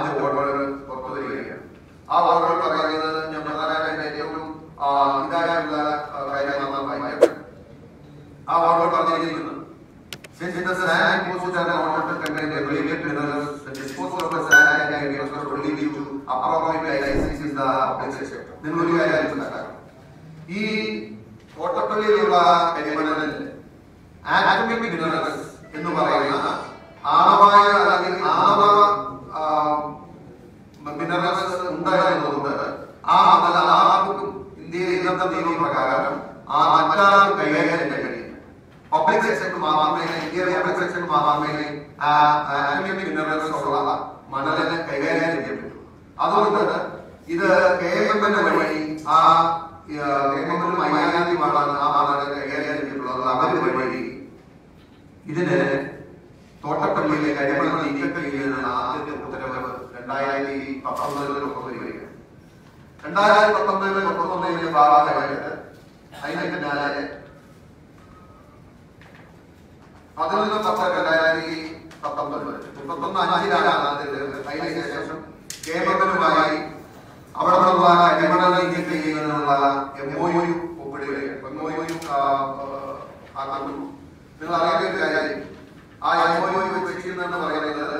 ആദ്യത്തെ ഓർഡർ പുറത്തു വരികയാണ് ആ ഓർഡർ പറയുന്നത് ഞാൻ പ്രധാനമായിട്ട് ഏറ്റവും ആ, ഇതായിട്ടുള്ള ആ, കാര്യമാണ് വായിക്കട്ടെ ആ ഓർഡർ പറഞ്ഞിരിക്കുന്നത് Since the sand deposits are ordered to contain the related minerals, the disposal of the sand and aggregates must only be to appropriate license in the public sector. നിങ്ങൾ ഒരു കാര്യം മനസ്സിലാക്കണം ഈ തോട്ടപ്പള്ളിയിലുള്ള കരിമണലിൽ ആറ്റമിക് മിനറൽസ് എന്ന് പറയുന്ന ആണവായ അല്ലെങ്കിൽ ആണവ മിനറൽസ് ഉണ്ടായിരുന്നതുകൊണ്ട് ആ മണൽ ആർക്കും ഇന്ത്യയിലെ ഇന്നത്തെ നിയമപ്രകാരം ആ മറ്റാരും കൈകാര്യം ചെയ്യാൻ കഴിയില്ല പബ്ലിക് സെക്ടറിൽ മാത്രമേ ഇന്ത്യയിലെ പബ്ലിക് സെക്ടറിൽ മാത്രമേ ആ ആറ്റമിക് മിനറൽസ് ഉള്ള മണലിനെ കൈകാര്യം ചെയ്യാൻ പറ്റൂ അതുകൊണ്ട് ഇത് കെ എം എം വഴി ആ കെ എം എമ്മിലും മൈനാരിയുമാണ് ആ മണൽ കൈകാര്യം ചെയ്തിട്ടുള്ളത് അവർ വഴി ഇതിന് തോട്ടപ്പള്ളിയിലെ കരിമണൽ നീക്കക്കല്ലിൽ ആദ്യത്തെ ഉത്തരവ് രണ്ടായിരത്തി പത്തൊമ്പതിൽ പുറത്തുവരികയാണ് രണ്ടായിരത്തി പത്തൊമ്പതിലെ പത്തൊമ്പതിലെ ഭാഗമായിട്ട് അതിന്റെ പിന്നാലെ പതിനൊന്ന് പത്ത് രണ്ടായിരത്തി പത്തൊമ്പത് മുപ്പത്തൊന്ന് അഞ്ചിലാണ് ആദ്യത്തെ അതിന് ശേഷം കേരളത്തിലുമായി അവിടെ നിന്നുള്ള കരിമണൽ നീക്കം ചെയ്യുന്നതിനുള്ള എം ഒ യു ഒപ്പിടുകയാണ് എം ഒ യു ആക്കുന്നു നിങ്ങൾ അറിയേണ്ട ഒരു കാര്യം ആ എം ഒ യു വെച്ചിരിക്കുന്നതെന്ന് പറയുന്നത്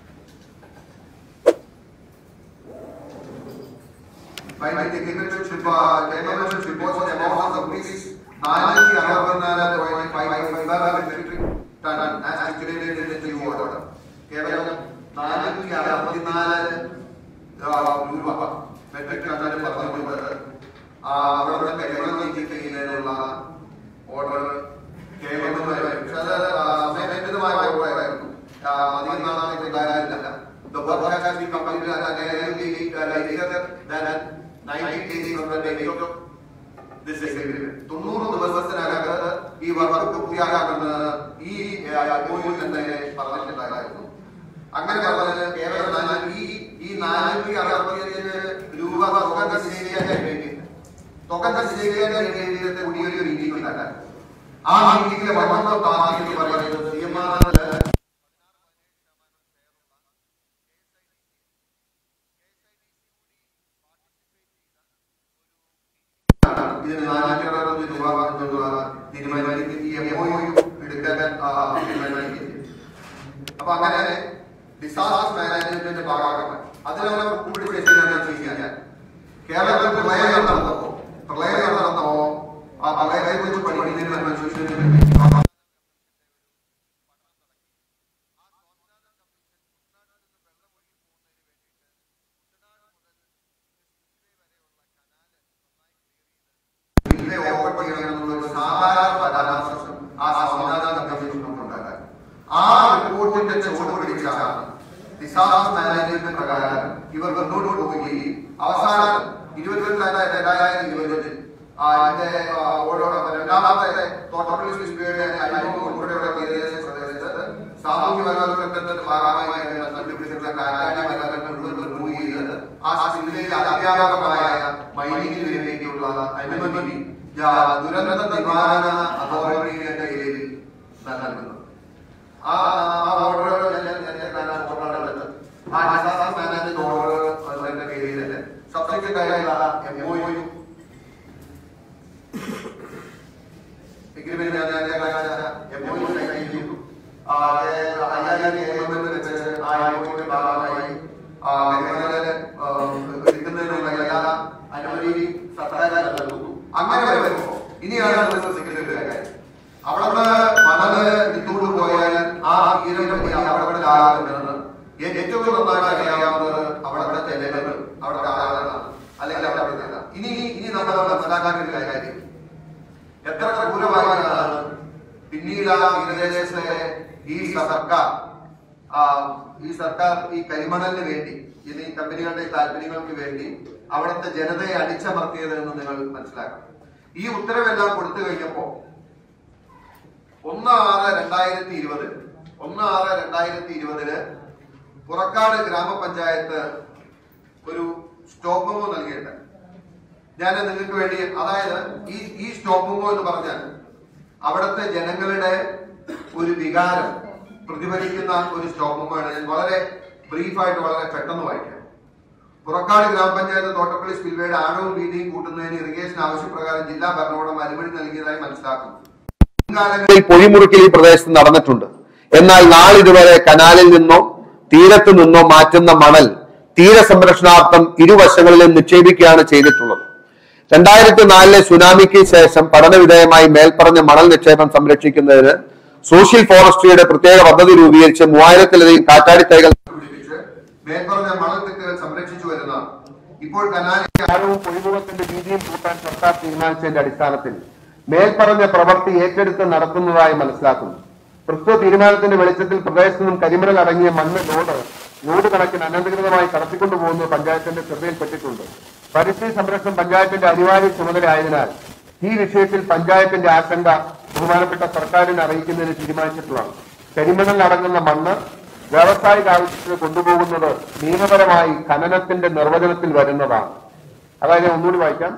by the signature uh, declaration reports the amount of rupees നാനൂറ്റി അറുപത്തിനാല് point five five metric ton as stipulated in the new order. കേവലം നാനൂറ്റി അറുപത്തിനാല് രൂപ മെട്രിക് ടണ്ണിന് പറഞ്ഞുകൊണ്ട് ആ അവരുടെ കരിമണൽ നീക്കം ചെയ്യുന്നതിനുള്ള ഓർഡർ കേവലമായി പക്ഷെ അത് സമയബന്ധിതമായ ഓർഡറായിരുന്നു ആ, അധികം നാളായിട്ട് ഉണ്ടായിരുന്നില്ല The work has been completed and later than 90 days from the date of this agreement. തൊണ്ണൂറ് ദിവസത്തിനകത്ത് ഈ വർക്ക് പൂർത്തിയാക്കാമെന്ന് ഈ അപ്പോയിൽ തന്നെ പറഞ്ഞിട്ടുണ്ടായിരുന്നു അങ്ങനെ പറഞ്ഞത് കേവലം നാല് ഈ ഈ നാനൂറ്റി അറുപത്തിയഞ്ച് രൂപ തുക നിശ്ചയിക്കാൻ വേണ്ടി തുക നിശ്ചയിക്കാൻ വേണ്ടിയിട്ട് പുതിയൊരു രീതി ഉണ്ടാക്കാൻ ആ രീതിയിലെ വന്ന പാർട്ടി എന്ന് പറയുന്നത് സി എം ആർ ഇതിന് നാനൂറ്റി അറുപത് രൂപ എന്നുള്ള തീരുമാനിക്കും ഈ എം ഒ യു എടുക്കാൻ ആ, തീരുമാനിക്കും അപ്പൊ അങ്ങനെ ഡിസാസ്റ്റർ മാനേജ്മെന്റിന്റെ ഭാഗമാണ് അതിനുള്ള കൂടി എന്താണെന്ന് വെച്ച് കഴിഞ്ഞാൽ കേരളത്തിൽ പ്രളയം നടന്നപ്പോ പ്രളയം നടന്നപ്പോ ആ പ്രളയത്തെ കുറിച്ച് പഠിക്കുന്നതിന് അനുസരിച്ച് ഇതിനെ ഓപ്പൺ ചെയ്യണമെന്നുള്ള ഒരു സാധാരണ പരാമർശം ആ സംവിധാന കമ്മീഷനുണ്ടാകാൻ ആ റിപ്പോർട്ടിന്റെ ചുവട് പിടിച്ചാണ് ഡിസാസ്റ്റർ മാനേജ്മെന്റ് പ്രകാരം ഇവർ മുന്നോട്ട് പോവുകയും അവസാനം ഇരുപത്തിരണ്ട് രണ്ടായിരത്തി ഇരുപതിൽ അതിന്റെ ആ, ഓരോ രണ്ടാമത്തെ തോട്ടപ്പള്ളി സ്പീഡിയുടെ അനുഭവം ഉൾപ്പെടെയുള്ള തീരദേശ പ്രദേശത്ത് സാമൂഹ്യ ബലോത്പന്നത്തിന്റെ ഭാഗമായി കണ്ടുപിടിച്ചിട്ടുള്ള കാറ്റാടി മരങ്ങൾ മുഴുവൻ റിമൂവ് ചെയ്ത് ആ ജില്ലയിൽ അതിവ്യാപകമായ മൈനിങ്ങിന് വേണ്ടിയിട്ടുള്ള അനുമതി ജാ- ദുരന്ത നിവാരണ അതോറിറ്റിയുടെ കീഴിൽ നൽകുന്നു ആ ആ ഓർഡർ ഞാൻ ഞാൻ ഞാൻ ഓർഡർ എടുത്ത് ആ ഡിസാസ്റ്റർ മാനേജ്മെന്റ് ഓർഡർ അതിന്റെ കീഴിൽ സബ്സിക്വന്റ് ആയിട്ടുള്ള M O U agreement M O U sign ചെയ്തു ആ അയ്യായിരം നിയമങ്ങൾ വെച്ച് ആ എം ഒ യുടെ ഭാഗമായി ആ മേഖലയിലെ എടുക്കുന്നതിനുള്ള എല്ലാ അനുമതി സർക്കാർ നൽകുന്നു അങ്ങനെ വരുമ്പോ ഇനിയാണ് നമ്മൾ സെക്രട്ടറി കാര്യം അവിടുന്ന് മണല് ഇട്ടുകൊണ്ട് പോയാൽ ആ തീരം പറ്റി അവിടെ ലാഭമെന്ന് ഏറ്റവും നന്നായിട്ട് അറിയാവുന്നത് അവിടെ ജനങ്ങൾ അവിടെ ആളുകളാണ് അല്ലെങ്കിൽ അവിടെ ഇല്ല. ഇനി ഇനി നമ്മൾ മനസ്സിലാക്കാൻ ഒരു കാര്യം എത്ര ക്രൂരമായാണ് പിന്നീട് ആ തീരദേശത്തെ ഈ സർക്കാർ ആ, ഈ സർക്കാർ ഈ കരിമണലിന് വേണ്ടി ഇത് ഈ കമ്പനികളുടെ താല്പര്യങ്ങൾക്ക് വേണ്ടി അവിടുത്തെ ജനതയെ അടിച്ചമർത്തിയത് എന്ന് നിങ്ങൾ മനസ്സിലാക്കണം ഈ ഉത്തരവെല്ലാം കൊടുത്തു കഴിഞ്ഞപ്പോ ഒന്ന് ആറ് രണ്ടായിരത്തി ഇരുപത് ഒന്ന് ആറ് രണ്ടായിരത്തി ഇരുപതില് പുറക്കാട് ഗ്രാമപഞ്ചായത്ത് ഒരു സ്റ്റോപ്പ് മെമ്മോ നൽകിയിട്ടുണ്ട് ഞാൻ നിങ്ങൾക്ക് വേണ്ടി അതായത് ഈ ഈ സ്റ്റോപ്പ് മെമ്മോ എന്ന് പറഞ്ഞാൽ അവിടുത്തെ ജനങ്ങളുടെ ഒരു വികാരം പ്രതിഫലിക്കുന്ന ഒരു സ്റ്റോപ്പ് മെമ്മോ ആണ് ഞാൻ വളരെ ബ്രീഫായിട്ട് വളരെ പെട്ടെന്ന് വായിക്കാം പുറക്കാട് ഗ്രാമപഞ്ചായത്ത് തോട്ടപ്പള്ളി സ്പിൽവേയുടെ ആഴവും വീതിയും കൂട്ടുന്നതിന് ഇറിഗേഷൻ ആവശ്യപ്രകാരം ജില്ലാ ഭരണകൂടം അനുമതി നൽകിയതായി മനസ്സിലാക്കുന്നു മുൻകാലങ്ങളിൽ പൊഴിമുറുക്കിൽ ഈ പ്രദേശത്ത് നടന്നിട്ടുണ്ട് എന്നാൽ നാളിതുവരെ കനാലിൽ നിന്നോ തീരത്ത് നിന്നോ മാറ്റുന്ന മണൽ തീരസംരക്ഷണാർത്ഥം ഇരുവശങ്ങളിലും നിക്ഷേപിക്കുകയാണ് ചെയ്തിട്ടുള്ളത് രണ്ടായിരത്തി നാലിലെ സുനാമിക്ക് ശേഷം പഠനവിധേയമായി മേൽപ്പറഞ്ഞ മണൽ നിക്ഷേപം സംരക്ഷിക്കുന്നതിന് സോഷ്യൽ ഫോറസ്ട്രിയുടെ പ്രത്യേക പദ്ധതി രൂപീകരിച്ച് മൂവായിരത്തിലധികം കാറ്റാടി തൈകൾ പിടിപ്പിച്ച് മേൽപ്പറഞ്ഞ മണൽ തെക്കുകൾ സംരക്ഷിച്ചു വരുന്നതാണ് ഇപ്പോൾ കനാലിന്റെ ആഴവും പൊഴിമുഖത്തിന്റെ വീതിയും കൂട്ടാൻ സർക്കാർ തീരുമാനിച്ചതിന്റെ അടിസ്ഥാനത്തിൽ മേൽപ്പറഞ്ഞ പ്രവൃത്തി ഏറ്റെടുത്ത് നടത്തുന്നതായി മനസ്സിലാക്കുന്നു പ്രസ്തുത തീരുമാനത്തിന്റെ വെളിച്ചത്തിൽ പ്രദേശത്തു നിന്നും കരിമണൽ അടങ്ങിയ മണ്ണ് ലോഡ് ലോഡ് കണക്കിന് അനധികൃതമായി കടത്തിക്കൊണ്ടുപോകുന്നത് പഞ്ചായത്തിന്റെ ശ്രദ്ധയിൽപ്പെട്ടിട്ടുണ്ട് പരിസ്ഥിതി സംരക്ഷണം പഞ്ചായത്തിന്റെ അനിവാര്യ ചുമതലയായതിനാൽ ഈ വിഷയത്തിൽ പഞ്ചായത്തിന്റെ ആശങ്ക ബഹുമാനപ്പെട്ട സർക്കാരിനെ അറിയിക്കുന്നതിന് തീരുമാനിച്ചിട്ടുള്ളതാണ് കരിമണൽ അടങ്ങുന്ന മണ്ണ് വ്യാവസായിക ആവശ്യത്തിന് കൊണ്ടുപോകുന്നത് നിയമപരമായി ഖനനത്തിന്റെ നിർവചനത്തിൽ വരുന്നതാണ് അതായത് ഞാൻ ഒന്നുകൂടി വായിക്കാം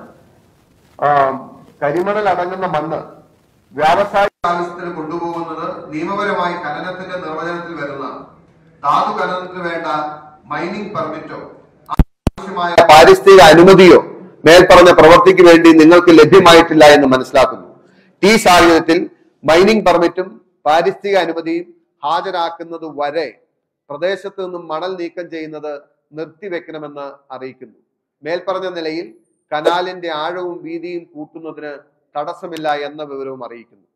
ആ, കരിമണൽ അടങ്ങുന്ന മണ്ണ് വ്യാവസായിക ആവശ്യത്തിന് കൊണ്ടുപോകുന്നത് നിയമപരമായി ഖനനത്തിന്റെ നിർവചനത്തിൽ വരുന്നതാണ് ധാതു ഖനനത്തിന് വേണ്ട മൈനിങ് പെർമിറ്റോ ആവശ്യമായ പാരിസ്ഥിതിക അനുമതിയോ മേൽപ്പറഞ്ഞ പ്രവൃത്തിക്ക് വേണ്ടി നിങ്ങൾക്ക് ലഭ്യമായിട്ടില്ല എന്ന് മനസ്സിലാക്കുന്നു ഈ സാഹചര്യത്തിൽ മൈനിങ് പെർമിറ്റും പാരിസ്ഥിതിക അനുമതിയും ഹാജരാക്കുന്നത് വരെ പ്രദേശത്ത് നിന്നും മണൽ നീക്കം ചെയ്യുന്നത് നിർത്തിവെക്കണമെന്ന് അറിയിക്കുന്നു മേൽപ്പറഞ്ഞ നിലയിൽ കനാലിന്റെ ആഴവും വീതിയും കൂട്ടുന്നതിന് തടസ്സമില്ല എന്ന വിവരവും അറിയിക്കുന്നു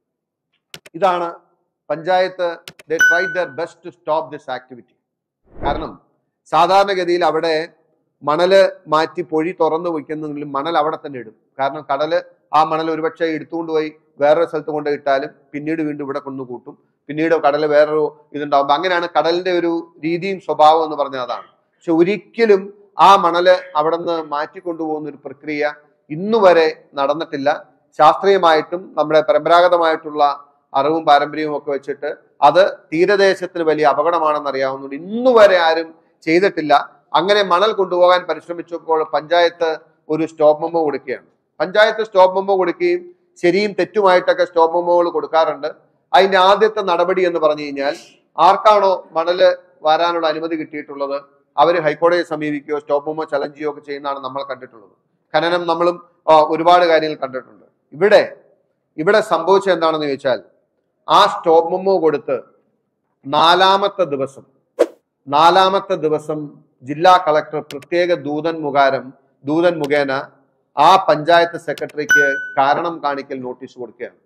ഇതാണ് panchayat try their best to stop this activity കാരണം സാധാരണഗതിയിൽ അവിടെ മണല് മാറ്റി പൊഴി തുറന്നു വയ്ക്കുന്നെങ്കിലും മണൽ അവിടെ തന്നെ ഇടും കാരണം കടല് ആ മണൽ ഒരുപക്ഷെ എടുത്തുകൊണ്ട് പോയി വേറൊരു സ്ഥലത്ത് കൊണ്ട് ഇട്ടാലും പിന്നീട് വീണ്ടും ഇവിടെ കൊണ്ടു കൂട്ടും പിന്നീട് കടല് വേറൊരു ഇതുണ്ടാവും അങ്ങനെയാണ് കടലിന്റെ ഒരു രീതിയും സ്വഭാവം എന്ന് പറഞ്ഞാൽ അതാണ് പക്ഷെ ഒരിക്കലും ആ മണല് അവിടെ നിന്ന് മാറ്റിക്കൊണ്ടുപോകുന്ന ഒരു പ്രക്രിയ ഇന്നുവരെ നടന്നിട്ടില്ല ശാസ്ത്രീയമായിട്ടും നമ്മുടെ പരമ്പരാഗതമായിട്ടുള്ള അറിവും പാരമ്പര്യവും ഒക്കെ വെച്ചിട്ട് അത് തീരദേശത്തിന് വലിയ അപകടമാണെന്ന് അറിയാവുന്നതുകൊണ്ട് ഇന്നുവരെ ആരും ചെയ്തിട്ടില്ല അങ്ങനെ മണൽ കൊണ്ടുപോകാൻ പരിശ്രമിച്ചപ്പോൾ പഞ്ചായത്ത് ഒരു സ്റ്റോപ്പ് മെമ്മോ കൊടുക്കുകയാണ് പഞ്ചായത്ത് സ്റ്റോപ്പ് മെമ്മോ കൊടുക്കുകയും ശരിയും തെറ്റുമായിട്ടൊക്കെ സ്റ്റോപ്പ് മെമ്മോകൾ കൊടുക്കാറുണ്ട് അതിന്റെ ആദ്യത്തെ നടപടി എന്ന് പറഞ്ഞു കഴിഞ്ഞാൽ ആർക്കാണോ മണല് വരാനുള്ള അനുമതി കിട്ടിയിട്ടുള്ളത് അവർ ഹൈക്കോടതിയെ സമീപിക്കുകയോ സ്റ്റോപ്പ് മെമ്മോ ചലഞ്ച് ചെയ്യുകയോ ഒക്കെ ചെയ്യുന്നതാണ് നമ്മൾ കണ്ടിട്ടുള്ളത് ഖനനം നമ്മളും ആ, ഒരുപാട് കാര്യങ്ങൾ കണ്ടിട്ടുണ്ട് ഇവിടെ ഇവിടെ സംഭവിച്ചത് എന്താണെന്ന് ചോദിച്ചാൽ ആ സ്റ്റോപ്പ് മെമ്മോ കൊടുത്ത് നാലാമത്തെ ദിവസം നാലാമത്തെ ദിവസം ജില്ലാ കളക്ടർ പ്രത്യേക ദൂതൻ മുഖാരം ദൂതൻ മുഖേന ആ പഞ്ചായത്ത് സെക്രട്ടറിക്ക് കാരണം കാണിക്കൽ നോട്ടീസ് കൊടുക്കുകയാണ്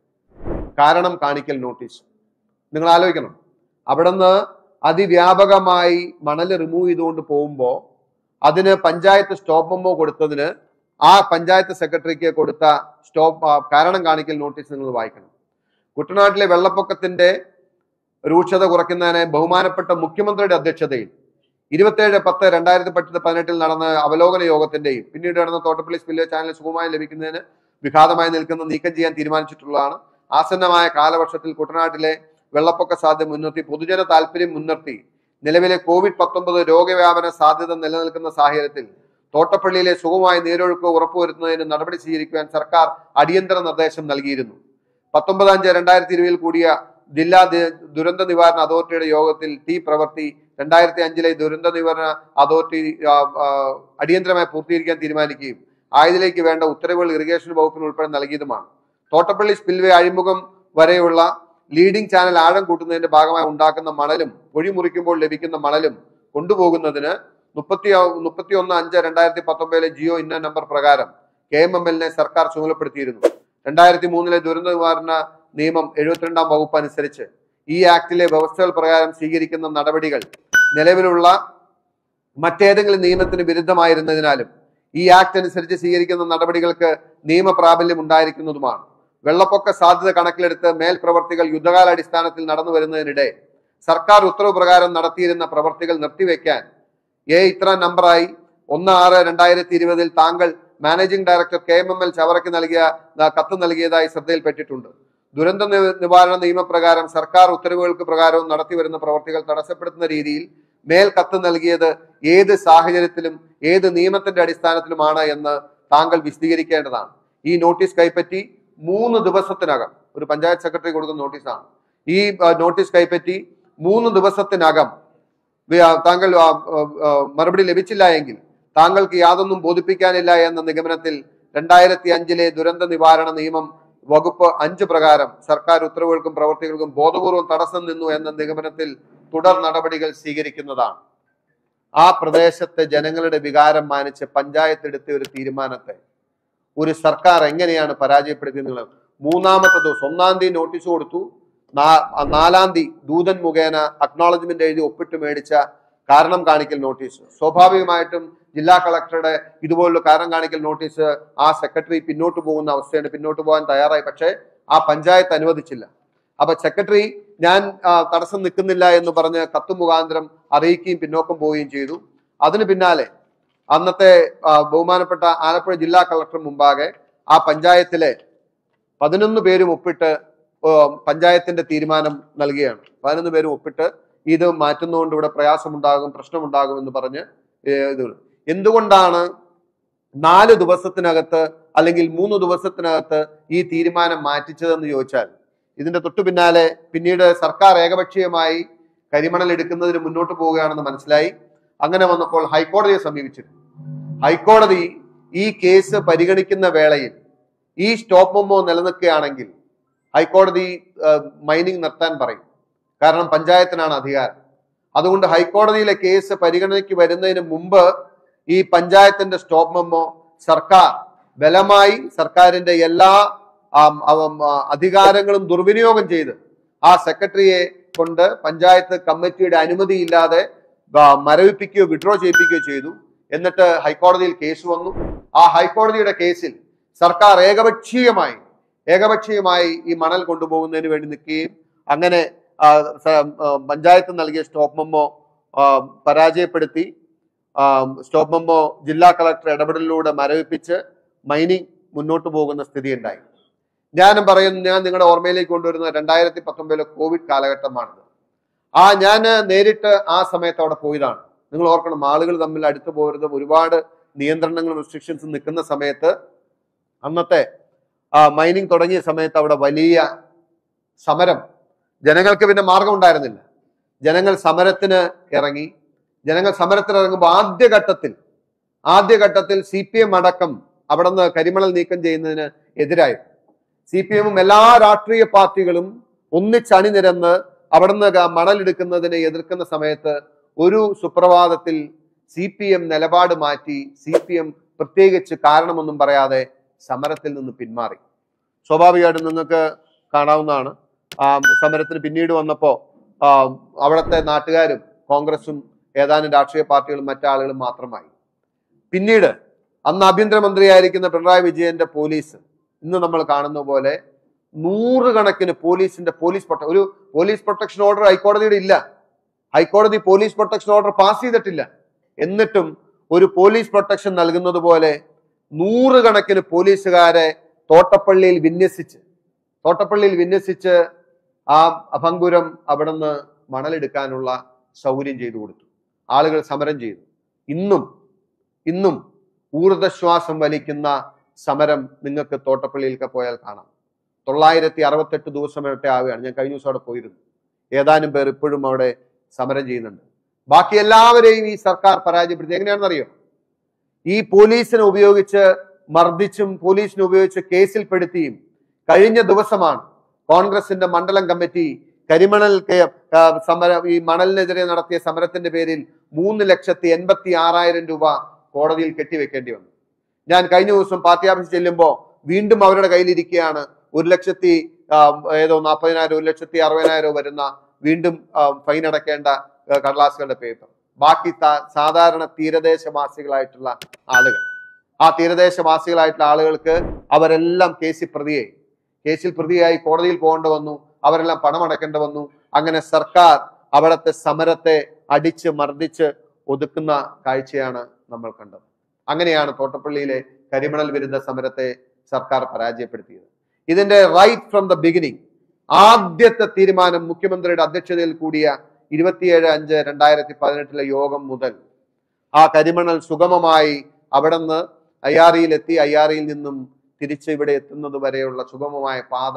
കാരണം കാണിക്കൽ നോട്ടീസ് നിങ്ങൾ ആലോചിക്കണം അവിടുന്ന് അതിവ്യാപകമായി മണൽ റിമൂവ് ചെയ്തുകൊണ്ട് പോകുമ്പോൾ അതിന് പഞ്ചായത്ത് സ്റ്റോപ്പ് മെമ്മോ കൊടുത്തതിന് ആ പഞ്ചായത്ത് സെക്രട്ടറിക്ക് കൊടുത്ത സ്റ്റോപ്പ് ആ, കാരണം കാണിക്കൽ നോട്ടീസ് നിങ്ങൾ വായിക്കണം കുട്ടനാട്ടിലെ വെള്ളപ്പൊക്കത്തിന്റെ രൂക്ഷത കുറയ്ക്കുന്നതിന് ബഹുമാനപ്പെട്ട മുഖ്യമന്ത്രിയുടെ അധ്യക്ഷതയിൽ ഇരുപത്തേഴ് പത്ത് രണ്ടായിരത്തി പത്ത് പതിനെട്ടിൽ നടന്ന അവലോകന യോഗത്തിന്റെയും പിന്നീട് നടന്ന തോട്ടപ്പള്ളി സ്പില്ല് ചാനൽ സുഗമമായി ലഭിക്കുന്നതിന് വിഘാതമായി നിൽക്കുന്ന നീക്കം ചെയ്യാൻ തീരുമാനിച്ചിട്ടുള്ളതാണ് ആസന്നമായ കാലവർഷത്തിൽ കുട്ടനാട്ടിലെ വെള്ളപ്പൊക്ക സാധ്യത മുൻനിർത്തി പൊതുജന താല്പര്യം മുൻനിർത്തി നിലവിലെ കോവിഡ് പത്തൊമ്പത് രോഗവ്യാപന സാധ്യത നിലനിൽക്കുന്ന സാഹചര്യത്തിൽ തോട്ടപ്പള്ളിയിലെ സുഗമമായ നീരൊഴുക്ക് ഉറപ്പുവരുത്തുന്നതിന് നടപടി സ്വീകരിക്കുവാൻ സർക്കാർ അടിയന്തര നിർദ്ദേശം നൽകിയിരുന്നു പത്തൊമ്പത് അഞ്ച് രണ്ടായിരത്തി ഇരുപതിൽ കൂടിയ ജില്ലാ ദി- ദുരന്ത നിവാരണ അതോറിറ്റിയുടെ യോഗത്തിൽ ഈ പ്രവൃത്തി രണ്ടായിരത്തി അഞ്ചിലെ ദുരന്ത നിവാരണ അതോറിറ്റി ആ, ആ, അടിയന്തരമായി പൂർത്തീകരിക്കാൻ തീരുമാനിക്കുകയും ആയതിലേക്ക് വേണ്ട ഉത്തരവുകൾ ഇറിഗേഷൻ വകുപ്പിന് ഉൾപ്പെടെ നൽകിയതുമാണ് തോട്ടപ്പള്ളി സ്പിൽവേ അഴിമുഖം വരെയുള്ള ലീഡിംഗ് ചാനൽ ആഴം കൂട്ടുന്നതിന്റെ ഭാഗമായി ഉണ്ടാക്കുന്ന മണലും പൊഴി മുറിക്കുമ്പോൾ ലഭിക്കുന്ന മണലും കൊണ്ടുപോകുന്നതിന് മുപ്പത്തി മുപ്പത്തി ഒന്ന് അഞ്ച് രണ്ടായിരത്തി പത്തൊമ്പതിലെ ജിയോ ഇന്ന നമ്പർ പ്രകാരം കെ എം എം എല്ലിനെ സർക്കാർ ചുമതലപ്പെടുത്തിയിരുന്നു രണ്ടായിരത്തി മൂന്നിലെ ദുരന്ത നിവാരണ നിയമം എഴുപത്തിരണ്ടാം വകുപ്പ് അനുസരിച്ച് ഈ ആക്ടിലെ വ്യവസ്ഥകൾ പ്രകാരം സ്വീകരിക്കുന്ന നടപടികൾ നിലവിലുള്ള മറ്റേതെങ്കിലും നിയമത്തിന് വിരുദ്ധമായിരുന്നതിനാലും ഈ ആക്ട് അനുസരിച്ച് സ്വീകരിക്കുന്ന നടപടികൾക്ക് നിയമപ്രാബല്യം ഉണ്ടായിരിക്കുന്നതുമാണ് വെള്ളപ്പൊക്ക സാധ്യത കണക്കിലെടുത്ത് മേൽപ്രവർത്തികൾ യുദ്ധകാലാടിസ്ഥാനത്തിൽ നടന്നു വരുന്നതിനിടെ സർക്കാർ ഉത്തരവ് പ്രകാരം നടത്തിയിരുന്ന പ്രവർത്തികൾ നിർത്തിവെക്കാൻ എ ഇത്ര നമ്പറായി ഒന്ന് ആറ് രണ്ടായിരത്തി ഇരുപതിൽ താങ്കൾ managing director K M M L ചവറയ്ക്ക് നൽകിയ ന- കത്ത് നൽകിയതായി ശ്രദ്ധയിൽപ്പെട്ടിട്ടുണ്ട് ദുരന്ത നി- നിവാരണ നിയമപ്രകാരം സർക്കാർ ഉത്തരവുകൾക്ക് പ്രകാരവും നടത്തിവരുന്ന പ്രവർത്തികൾ തടസ്സപ്പെടുത്തുന്ന രീതിയിൽ മേൽ കത്ത് നൽകിയത് ഏത് സാഹചര്യത്തിലും ഏത് നിയമത്തിന്റെ അടിസ്ഥാനത്തിലുമാണ് എന്ന് താങ്കൾ വിശദീകരിക്കേണ്ടതാണ് ഈ നോട്ടീസ് കൈപ്പറ്റി മൂന്ന് ദിവസത്തിനകം ഒരു പഞ്ചായത്ത് സെക്രട്ടറി കൊടുക്കുന്ന നോട്ടീസാണ് ഈ ആ, നോട്ടീസ് കൈപ്പറ്റി മൂന്ന് ദിവസത്തിനകം വി- ആ, താങ്കൾ ആ, ആ, ആ, മറുപടി ലഭിച്ചില്ല എങ്കിൽ താങ്കൾക്ക് യാതൊന്നും ബോധിപ്പിക്കാനില്ല എന്ന നിഗമനത്തിൽ രണ്ടായിരത്തി അഞ്ചിലെ ദുരന്ത നിവാരണ നിയമം വകുപ്പ് അഞ്ച് പ്രകാരം സർക്കാർ ഉത്തരവുകൾക്കും പ്രവർത്തികൾക്കും ബോധപൂർവം തടസ്സം നിന്നു എന്ന നിഗമനത്തിൽ തുടർ നടപടികൾ സ്വീകരിക്കുന്നതാണ് ആ പ്രദേശത്തെ ജനങ്ങളുടെ വികാരം മാനിച്ച് പഞ്ചായത്ത് എടുത്ത ഒരു തീരുമാനത്തെ ഒരു സർക്കാർ എങ്ങനെയാണ് പരാജയപ്പെടുത്തിയത് മൂന്നാമത്തെ ദിവസം ഒന്നാം തീയതി നോട്ടീസ് കൊടുത്തു നാ- നാലാം തീയതി ദൂതൻ മുഖേന അക്നോളജ്മെന്റ് എഴുതി ഒപ്പിട്ട് മേടിച്ച കാരണം കാണിക്കൽ നോട്ടീസ് സ്വാഭാവികമായിട്ടും ജില്ലാ കളക്ടറുടെ ഇതുപോലുള്ള കാരണം കാണിക്കൽ നോട്ടീസ് ആ സെക്രട്ടറി പിന്നോട്ട് പോകുന്ന അവസ്ഥയാണ് പിന്നോട്ട് പോകാൻ തയ്യാറായി പക്ഷേ ആ പഞ്ചായത്ത് അനുവദിച്ചില്ല അപ്പൊ സെക്രട്ടറി ഞാൻ ആ, തടസ്സം നിൽക്കുന്നില്ല എന്ന് പറഞ്ഞ് കത്ത് മുഖാന്തരം അറിയിക്കുകയും പിന്നോക്കം പോവുകയും ചെയ്തു അതിന് പിന്നാലെ അന്നത്തെ ആ, ബഹുമാനപ്പെട്ട ആലപ്പുഴ ജില്ലാ കളക്ടർ മുമ്പാകെ ആ പഞ്ചായത്തിലെ പതിനൊന്ന് പേരും ഒപ്പിട്ട് ഓ, പഞ്ചായത്തിന്റെ തീരുമാനം നൽകുകയാണ് പതിനൊന്ന് പേരും ഒപ്പിട്ട് ഇത് മാറ്റുന്നതുകൊണ്ട് ഇവിടെ പ്രയാസമുണ്ടാകും പ്രശ്നമുണ്ടാകും എന്ന് പറഞ്ഞ് ഏ, ഇത് എന്തുകൊണ്ടാണ് നാല് ദിവസത്തിനകത്ത് അല്ലെങ്കിൽ മൂന്ന് ദിവസത്തിനകത്ത് ഈ തീരുമാനം മാറ്റിച്ചതെന്ന് ചോദിച്ചാൽ ഇതിന്റെ തൊട്ടു പിന്നാലെ പിന്നീട് സർക്കാർ ഏകപക്ഷീയമായി കരിമണൽ എടുക്കുന്നതിന് മുന്നോട്ട് പോവുകയാണെന്ന് മനസ്സിലായി അങ്ങനെ വന്നപ്പോൾ ഹൈക്കോടതിയെ സമീപിച്ചിരുന്നു ഹൈക്കോടതി ഈ കേസ് പരിഗണിക്കുന്ന വേളയിൽ ഈ സ്റ്റോപ്പ് മെമ്മോ നിലനിൽക്കുകയാണെങ്കിൽ ഹൈക്കോടതി മൈനിങ് നിർത്താൻ പറയും കാരണം പഞ്ചായത്തിനാണ് അധികാരം അതുകൊണ്ട് ഹൈക്കോടതിയിലെ കേസ് പരിഗണനയ്ക്ക് വരുന്നതിന് മുമ്പ് ഈ പഞ്ചായത്തിന്റെ സ്റ്റോപ്പ് മെമ്മോ സർക്കാർ ബലമായി സർക്കാരിന്റെ എല്ലാ ആം, അവം, ആ, അധികാരങ്ങളും ദുർവിനിയോഗം ചെയ്ത് ആ സെക്രട്ടറിയെ കൊണ്ട് പഞ്ചായത്ത് കമ്മിറ്റിയുടെ അനുമതിയില്ലാതെ ആ, മരവിപ്പിക്കുകയോ വിഡ്രോ ചെയ്യിപ്പിക്കുകയോ ചെയ്തു എന്നിട്ട് ഹൈക്കോടതിയിൽ കേസ് വന്നു ആ ഹൈക്കോടതിയുടെ കേസിൽ സർക്കാർ ഏകപക്ഷീയമായി ഏകപക്ഷീയമായി ഈ മണൽ കൊണ്ടുപോകുന്നതിന് വേണ്ടി നിൽക്കുകയും അങ്ങനെ ആ, സ- ആ, പഞ്ചായത്ത് നൽകിയ സ്റ്റോപ്പ് മെമ്മോ ആ, പരാജയപ്പെടുത്തി ആ, സ്റ്റോപ്പ് മെമ്മോ ജില്ലാ കളക്ടർ ഇടപെടലിലൂടെ മരവിപ്പിച്ച് മൈനിങ് മുന്നോട്ട് പോകുന്ന സ്ഥിതി ഉണ്ടായി ഞാനും പറയുന്നു ഞാൻ നിങ്ങളുടെ ഓർമ്മയിലേക്ക് കൊണ്ടുവരുന്ന രണ്ടായിരത്തി പത്തൊമ്പതിലെ കോവിഡ് കാലഘട്ടമാണിത് ആ ഞാൻ നേരിട്ട് ആ സമയത്ത് അവിടെ പോയതാണ് നിങ്ങൾ ഓർക്കണം ആളുകൾ തമ്മിൽ അടുത്ത് പോരുത് ഒരുപാട് നിയന്ത്രണങ്ങളും റെസ്ട്രിക്ഷൻസും നിൽക്കുന്ന സമയത്ത് അന്നത്തെ ആ മൈനിങ് തുടങ്ങിയ സമയത്ത് അവിടെ വലിയ സമരം ജനങ്ങൾക്ക് പിന്നെ മാർഗം ഉണ്ടായിരുന്നില്ല ജനങ്ങൾ സമരത്തിന് ഇറങ്ങി ജനങ്ങൾ സമരത്തിന് ഇറങ്ങുമ്പോൾ ആദ്യഘട്ടത്തിൽ ആദ്യഘട്ടത്തിൽ സി പി എം അടക്കം അവിടെ നിന്ന് കരിമണൽ നീക്കം ചെയ്യുന്നതിന് എതിരായി സി പി എമ്മും എല്ലാ രാഷ്ട്രീയ പാർട്ടികളും ഒന്നിച്ചണിനിരന്ന് അവിടുന്ന് ക- മണലെടുക്കുന്നതിനെ എതിർക്കുന്ന സമയത്ത് ഒരു സുപ്രഭാതത്തിൽ സി പി എം നിലപാട് മാറ്റി സി പി എം പ്രത്യേകിച്ച് കാരണമൊന്നും പറയാതെ സമരത്തിൽ നിന്ന് പിന്മാറി സ്വാഭാവികമായിട്ടും നിങ്ങൾക്ക് കാണാവുന്നതാണ് ആ സമരത്തിന് പിന്നീട് വന്നപ്പോൾ അവിടുത്തെ നാട്ടുകാരും കോൺഗ്രസും ഏതാനും രാഷ്ട്രീയ പാർട്ടികളും മറ്റാളുകളും മാത്രമായി പിന്നീട് അന്ന് ആഭ്യന്തരമന്ത്രിയായിരിക്കുന്ന പിണറായി വിജയന്റെ പോലീസ് ഇന്ന് നമ്മൾ കാണുന്ന പോലെ നൂറുകണക്കിന് പോലീസിന്റെ പോലീസ് പ്രൊട്ട ഒരു പോലീസ് പ്രൊട്ടക്ഷൻ ഓർഡർ ഹൈക്കോടതിയുടെ ഇല്ല ഹൈക്കോടതി പോലീസ് പ്രൊട്ടക്ഷൻ ഓർഡർ പാസ് ചെയ്തിട്ടില്ല എന്നിട്ടും ഒരു പോലീസ് പ്രൊട്ടക്ഷൻ നൽകുന്നത് പോലെ നൂറുകണക്കിന് പോലീസുകാരെ തോട്ടപ്പള്ളിയിൽ വിന്യസിച്ച് തോട്ടപ്പള്ളിയിൽ വിന്യസിച്ച് ആ അഭംഗുരം അവിടുന്ന് മണലെടുക്കാനുള്ള സൗകര്യം ചെയ്തു കൊടുത്തു ആളുകൾ സമരം ചെയ്തു ഇന്നും ഇന്നും ഊർദ്ധശ്വാസം വലിക്കുന്ന സമരം നിങ്ങൾക്ക് തോട്ടപ്പള്ളിയിലൊക്കെ പോയാൽ കാണാം തൊള്ളായിരത്തി അറുപത്തെട്ട് ദിവസമായിട്ട് ആവുകയാണ് ഞാൻ കഴിഞ്ഞ ദിവസം അവിടെ പോയിരുന്നു ഏതാനും പേർ ഇപ്പോഴും അവിടെ സമരം ചെയ്യുന്നുണ്ട് ബാക്കി എല്ലാവരെയും ഈ സർക്കാർ പരാജയപ്പെടുത്തി എങ്ങനെയാണെന്നറിയോ ഈ പോലീസിനെ ഉപയോഗിച്ച് മർദ്ദിച്ചും പോലീസിനെ ഉപയോഗിച്ച് കേസിൽപ്പെടുത്തിയും കഴിഞ്ഞ ദിവസമാണ് കോൺഗ്രസിന്റെ മണ്ഡലം കമ്മിറ്റി കരിമണൽ കെ- ആ, സമരം ഈ മണലിനെതിരെ നടത്തിയ സമരത്തിന്റെ പേരിൽ മൂന്ന് ലക്ഷത്തി എൺപത്തി ആറായിരം രൂപ കോടതിയിൽ കെട്ടിവെക്കേണ്ടി വന്നു ഞാൻ കഴിഞ്ഞ ദിവസം പാർട്ടി ഓഫീസിൽ ചെല്ലുമ്പോൾ വീണ്ടും അവരുടെ കയ്യിലിരിക്കുകയാണ് ഒരു ലക്ഷത്തി ആ, ഏതോ നാൽപ്പതിനായിരം ഒരു ലക്ഷത്തി അറുപതിനായിരം വരുന്ന വീണ്ടും ആ, ഫൈൻ അടക്കേണ്ട ആ, കടലാസുകളുടെ പേപ്പർ ബാക്കി ത- സാധാരണ തീരദേശവാസികളായിട്ടുള്ള ആളുകൾ ആ തീരദേശവാസികളായിട്ടുള്ള ആളുകൾക്ക് അവരെല്ലാം കേസിൽ പ്രതിയായി കേസിൽ പ്രതിയായി കോടതിയിൽ പോകേണ്ടി വന്നു അവരെല്ലാം പണം അടക്കേണ്ടി വന്നു അങ്ങനെ സർക്കാർ അവിടുത്തെ സമരത്തെ അടിച്ച് മർദ്ദിച്ച് ഒതുക്കുന്ന കാഴ്ചയാണ് നമ്മൾ കണ്ടത് അങ്ങനെയാണ് തോട്ടപ്പള്ളിയിലെ കരിമണൽ വിരുദ്ധ സമരത്തെ സർക്കാർ പരാജയപ്പെടുത്തിയത് ഇതിന്റെ റൈറ്റ് ഫ്രം ദ ബിഗിനിങ് ആദ്യത്തെ തീരുമാനം മുഖ്യമന്ത്രിയുടെ അധ്യക്ഷതയിൽ കൂടിയ ഇരുപത്തിയേഴ് അഞ്ച് രണ്ടായിരത്തി പതിനെട്ടിലെ യോഗം മുതൽ ആ കരിമണൽ സുഗമമായി അവിടെ നിന്ന് അയ്യാറിയിലെത്തി അയ്യാറിയിൽ നിന്നും തിരിച്ച് ഇവിടെ എത്തുന്നത് വരെയുള്ള സുഗമമായ പാത